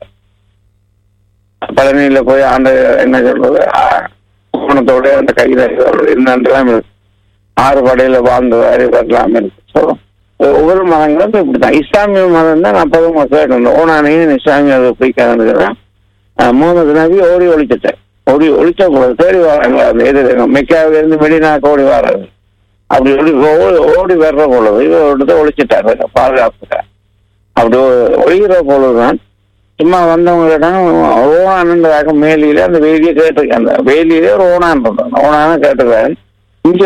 பழனியில போய் ஆண்டு என்ன சொல்றது கோணத்தோட அந்த கையில என்னன்றலாம் இருக்கு ஆறு படையில வாழ்ந்த அறிவெல்லாம் இருக்கு ஸோ ஒவ்வொரு மதங்களும் இப்படிதான் இஸ்லாமிய மதம் தான் நான் பொதுவாக கேட்டேன் ஓனானையும் இஸ்லாமிய பிடிக்காதுன்னு முகமது நபி ஓடி ஒழிச்சிட்டேன் ஓடி ஒழிச்ச போது தேடி வராங்க அந்த எது மெக்காவில இருந்து மெடினாக்கு ஓடி வர்றது அப்படி ஓடி ஓடி- ஓடி வர்ற பொழுது இவர்கிட்ட ஒழிச்சிட்டாரு பாதுகாப்புக்காக அப்படி ஒ- ஒழிகிற பொழுதுதான் சும்மா வந்தவங்களிடம் ஓனானதாக மேலியில அந்த வேலியை கேட்டு அந்த வேலியிலே ஒரு ஓனான் இருந்தான் ஓனான கேட்டுருக்காரு இங்க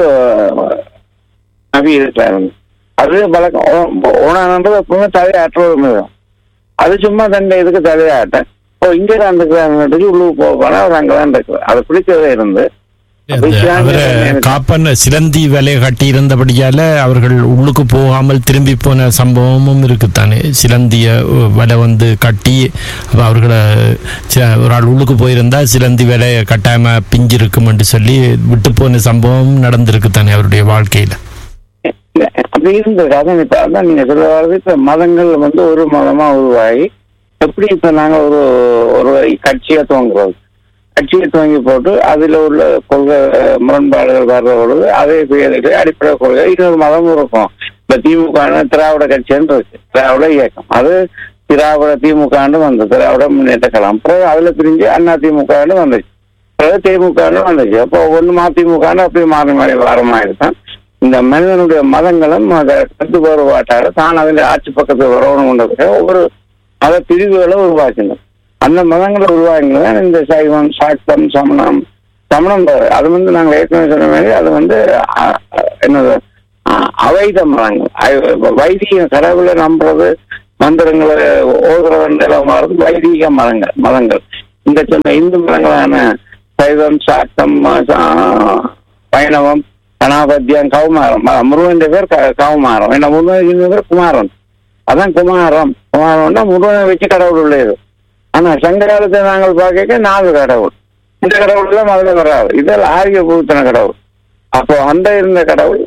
நபி இருக்கிறாரு அது பழக்கம் ஓ- ஓனானன்றது எப்பவுமே தலையாற்றுவது அது சும்மா தண்டை இதுக்கு தலையாட்ட ஓ இங்க தான் இருக்கிறாங்க உள்ளுக்கு போகணும் அவர் அங்கதான் இருக்கிறார் அது பிடிச்சதே இருந்து அப்ப அந்த இஸ்லாமிய அவரை எனக்கு- காப்பன் சிலந்தி வேலையை கட்டி இருந்தபடியால அவர்கள் உள்ளுக்கு போகாமல் திரும்பி போன சம்பவமும் இருக்குத்தானே சிலந்திய அஹ், வலை வந்து கட்டி அப்ப அவர்களை சி- ஒரு ஆள் உள்ளுக்கு போயிருந்தா சிலந்தி வேலை கட்டாயமா பிஞ்சு இருக்குமென்று சொல்லி விட்டு போன சம்பவம் நடந்திருக்குத்தானே அவருடைய வாழ்க்கையில இல்ல, அப்படி இருந்தது அதான் இப்ப அதான் நீங்க சொல்ல வர்றது இப்ப மதங்கள் வந்து ஒரு மதமா உருவாகி எப்படி இப்ப நாங்க ஒரு ஒரு கட்சியை துவங்குறோம் கட்சியை துவங்கி போட்டு அதுல உள்ள கொள்கை அஹ், முரண்பாடுகள் வர்ற பொழுது அதே பேருக்கு அடிப்படை கொள்கை இன்னொரு மதம் இருக்கும் இப்ப திமுக திராவிட கட்சின்னு இருக்கு திராவிட இயக்கம் அது திராவிட திமுகன்னு வந்து திராவிட முன்னேற்ற கழகம் பிறகு அதுல பிரிஞ்சு அண்ணா திமுகன்னு வந்துச்சு பிறகு திமுகன்னு வந்துச்சு அப்போ ஒண்ணு மதிமுகன்னு அப்படி மாறி மாறி வரமாயிருக்கும் இந்த மனிதனுடைய மதங்களும் அதை கருத்து வேறுபாட்டால தான் அதில் ஆட்சி பக்கத்தில் வரணும் கொண்டதுக்கு ஒவ்வொரு மத பிரிவுகளை உருவாக்கினோம் அந்த மதங்களை உருவாக்கினதான் இந்த சைவம் சாக்தம் சமணம் சமணம் அது வந்து நாங்கள் ஏற்கனவே சொன்ன மாதிரி அது வந்து அ- அ- என்னது அ- அவைத மதங்கள் ஐ- வைதிக கடவுளை நம்புறது மந்திரங்களை ஓதுறதெல்லாம் மாறுது வைதிக மதங்கள் மதங்கள் இந்த சொன்ன இந்து மதங்களான சைவம் சாத்தம் ம- சா- வைணவம் கணாபத்தியம் கௌமாரம் ம- முருகன் பேர் க- கௌமாரம் என்ன முருகன் பேர் குமாரன் அதான் குமாரம் குமாரம்னா முருகனை வச்சு கடவுள் உள்ளது ஆனா சங்க காலத்தை நாங்கள் பார்க்க நாலு கடவுள் இந்த கடவுள் தான் முதல்ல வராது இதெல்லாம் ஆரிய பூத்தன கடவுள் அப்போ அந்த இருந்த கடவுள்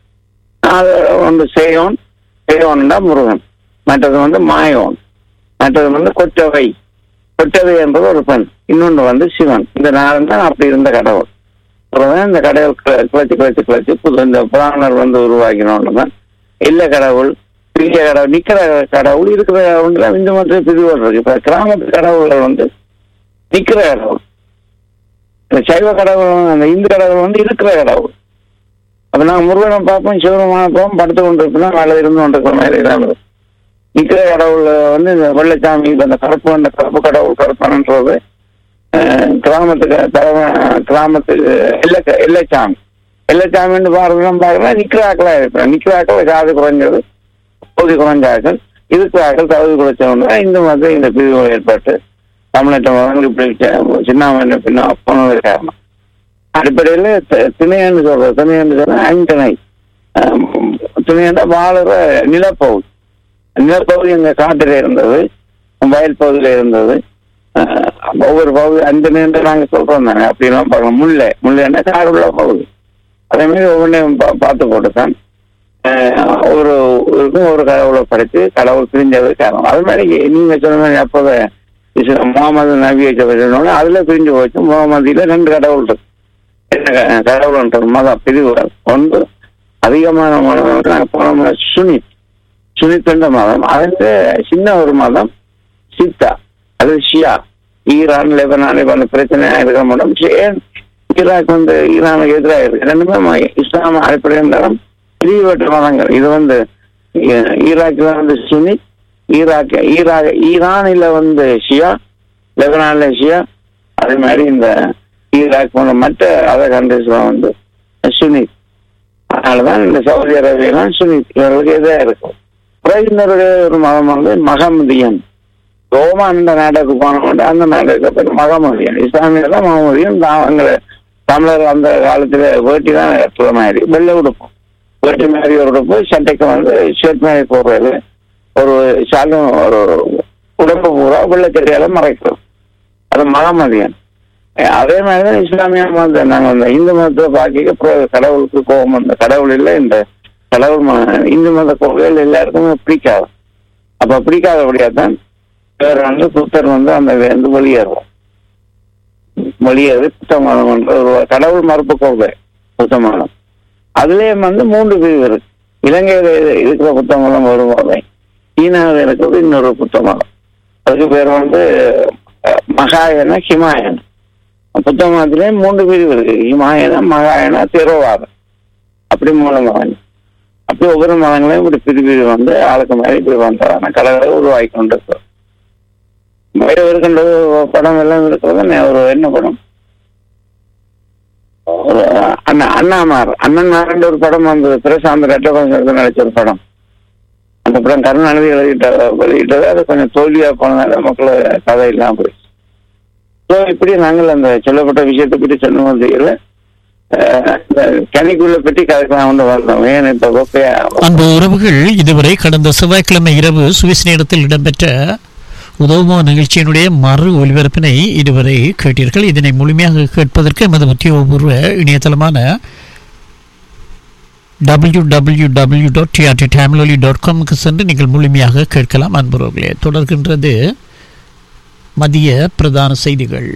அது ஒன்று சேயோன் சேயோன்னா முருகன் மற்றது வந்து மாயோன் மற்றது வந்து கொற்றவை கொற்றவை என்பது ஒரு பெண் இன்னொன்று வந்து சிவன் இந்த நாலு தான் அப்படி இருந்த கடவுள் அப்புறம் இந்த கடவுள் கிள- கிளச்சி கிளச்சி கிளச்சி புது இந்த புராணர் வந்து உருவாக்கினோன்னு தான் இல்ல கடவுள் பெரிய கடவுள் நிக்கிற கடவுள் இருக்கிற கடவுள் இந்த மாதிரி பிரிவுகள் இருக்கு இப்ப கிராமத்து கடவுள்கள் வந்து நிக்கிற கடவுள் இந்த சைவ கடவுள் அந்த இந்து கடவுள் வந்து இருக்கிற கடவுள் அப்ப நாங்க முருகனை பார்ப்போம் சிவபெருமான பார்ப்போம் படுத்து கொண்டு இருப்போம் மேல இருந்து கொண்டிருக்கிற மாதிரி தான் இருக்கும். நிக்கிற கடவுள் வந்து இந்த வெள்ளச்சாமி இப்ப இந்த கருப்பு அந்த கருப்பு கடவுள் கருப்பன்றது அஹ், கிராமத்துக்கு தலைவன் கிராமத்துக்கு எல்லை எல்லைச்சாமி எல்லைச்சாமின்னு பாருங்க பாருங்கன்னா நிக்கிறாக்களா இருப்பேன் நிக்கிறாக்கள் காது குறைஞ்சது பகுதி குறைஞ்சாக்கள் இருக்கிறாக்கள் தகுதி குறைச்சவங்க இந்த மாதிரி இந்த பிரிவுகள் ஏற்பட்டு தமிழ்நாட்டு மதங்கள் இப்படி சி- சின்னாம பின்ன போனது காரணம் அடிப்படையில தி- திணையன்னு சொல்றது திணையன்னு சொல்ற ஐந்தனை திணையன்னா வாழுற நிலப்பகுதி நிலப்பகுதி எங்க காட்டுல இருந்தது வயல் பகுதியில இருந்தது அஹ், ஒவ்வொரு பகுதி அஞ்சு நேரம் நாங்க சொல்றோம் தானே அப்படிலாம் பார்க்கணும் முல்லை முல்லைன்னா காடு உள்ள பகுதி அதே மாதிரி ஒவ்வொன்றையும் பா- பார்த்து போட்டுதான் அஹ், ஒரு ஊருக்கும் ஒரு கடவுளை படைத்து கடவுள் பிரிஞ்சது காரணம் அது மாதிரி நீங்க சொன்ன மாதிரி அப்போத இஸ்லாம் முகமது நபியை சொன்னோட அதுல பிரிஞ்சு போச்சு முகமதியில ரெண்டு கடவுள் இருக்கு என்ன க- கடவுள்ன்ற மதம் பிரிவுகள் ஒன்று அதிகமான மதம் வந்து நாங்க போன முறை சுனித் சுனித் என்ற மதம் அதுக்கு சின்ன ஒரு மதம் சித்தா அது ஷியா ஈரான் லெபனான் இப்ப அந்த பிரச்சனை இருக்கிற மதம் ஏன் ஈராக் வந்து ஈரானுக்கு எதிராக இருக்கு ரெண்டுமே ம- இஸ்லாம் அடிப்படையில் இருந்தாலும் பிரிவுபட்ட மதங்கள் இது வந்து ஈ- ஈராக்ல வந்து சுனித் ஈராக் ஈராக் ஈரானில வந்து ஷியா லெபனான்ல ஷியா அதே மாதிரி இந்த ஈராக் போன்ற மற்ற அதர் கண்ட்ரிஸ்ல வந்து சுனித் அதனாலதான் இந்த சவுதி அரேபியெல்லாம் சுனித் இவர்களுக்கு எதிராக இருக்கும் பிறகு இன்னொரு ஒரு மதம் வந்து மகமதியன் ரோமான் இந்த நாட்டுக்கு போனவங்க அந்த நாட்டுக்கு பேர் மகமதியன் இஸ்லாமியர் தான் மகமதியன் தான் அவங்க தமிழர் அந்த காலத்துல வேட்டி தான் கட்டுற மாதிரி வெள்ளை உடுப்போம் வேட்டி மாதிரி ஒரு உடுப்பு சட்டைக்கு வந்து ஷர்ட் மாதிரி போடுறது ஒரு சாலும் ஒரு உடம்பு பூரா வெள்ளச்சட்டையால மறைக்கிறோம் அது மகமதியன் அஹ் அதே மாதிரி தான் இஸ்லாமிய மதம் நாங்கள் இந்த இந்து மதத்தை பார்க்க அப்புறம் கடவுளுக்கு கோபம் அந்த கடவுள் இல்லை இந்த கடவுள் ம- இந்து மத கொள்கைகள் எல்லாருக்குமே பிடிக்காது அப்ப பிடிக்காதபடியா தான் வேற வந்து புத்தர் வந்து அந்த வந்து வெளியேறுவோம் வெளியேறி புத்த மதம் என்ற ஒரு கடவுள் மறுப்பு கொள்கை புத்த மதம் அதுலயே வந்து மூன்று பிரிவு இருக்கு இலங்கையில இரு- இருக்கிற புத்த மதம் ஒரு மதம் சீனாவில் இருக்கிறது இன்னொரு புத்த மதம் அதுக்கு பேர் வந்து அஹ், மகாயன ஹிமாயன புத்த மதத்திலே மூன்று பிரிவு இருக்கு ஹிமாயன மகாயன திரோவாதம் அப்படி மூணு மதம் அப்படி ஒவ்வொரு மதங்களையும் இப்படி பிரிவு வந்து ஆளுக்கு மாதிரி இப்படி வந்ததான கலகளை உருவாக்கி கொண்டிருக்கிறோம் வேறு இருக்கின்றது படம் எல்லாம் இருக்கிறது நே- ஒரு என்ன படம் ஒரு அண்ணா அண்ணாமார் அண்ணன்மார்ன்ற ஒரு படம் வந்தது பிரசாந்த் ரெட்டபங்க நடிச்ச ஒரு படம் அந்த படம் கருணாநிதி வெளியிட்ட வெளியிட்டது அது கொஞ்சம் தோல்வியா போனதால மக்கள் கதை இல்லாம போயிடுச்சு ஸோ இப்படி நாங்கள் அந்த சொல்லப்பட்ட விஷயத்தை பற்றி சொன்னோம் தெரியல அஹ், இந்த கனிக்குள்ள பற்றி கதைக்கலாம் கொண்டு வந்தோம் ஏன் இப்ப கோப்பையா அன்பு உறவுகள் இதுவரை கடந்த செவ்வாய்க்கிழமை இரவு சுவிஸ் நேரத்தில் இடம்பெற்ற உதவுமோ நிகழ்ச்சியினுடைய மறு ஒலிபரப்பினை இதுவரை கேட்டீர்கள் இதனை முழுமையாக கேட்பதற்கு எமது உத்தியோகபூர்வ இணையதளமான W W W dot TRT Tamiloli dot காம்க்கு சென்று நீங்கள் முழுமையாக கேட்கலாம் அன்புறவுகளே தொடர்கின்றது மதிய பிரதான செய்திகள்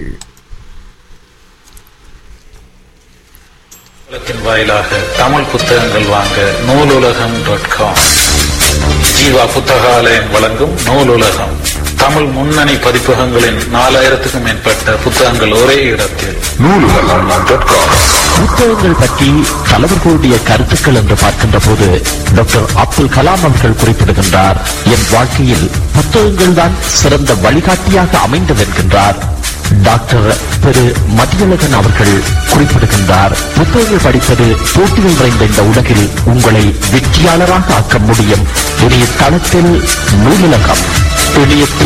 உலகத்தின் வாயிலாக தமிழ் புத்தகங்கள் வாங்க நூலுலகம் டாட் காம் ஜீவா புத்தகாலயம் வழங்கும் நூலுலகம் தமிழ் முன்னணி பதிப்பகங்களின் நாலாயிரத்துக்கும் மேற்பட்ட புத்தகங்கள் ஒரே இடத்தில் புத்தகங்கள் பற்றி தலைவர்களுடைய கருத்துக்கள் என்று பார்க்கின்ற போது டாக்டர் அப்துல் கலாம் அவர்கள் குறிப்பிடுகின்றார் என் வாழ்க்கையில் புத்தகங்கள் தான் சிறந்த வழிகாட்டியாக அமைந்தது என்கின்றார் டாக்டர் திரு மதியழகன் அவர்கள் குறிப்பிடுகின்றார் புத்தகங்கள் படிப்பது போட்டிகள் நிறைந்த இந்த உலகில் உங்களை வெற்றியாளராக ஆக்க முடியும் இணைய தளத்தில் நூலகம் இணையத்தில்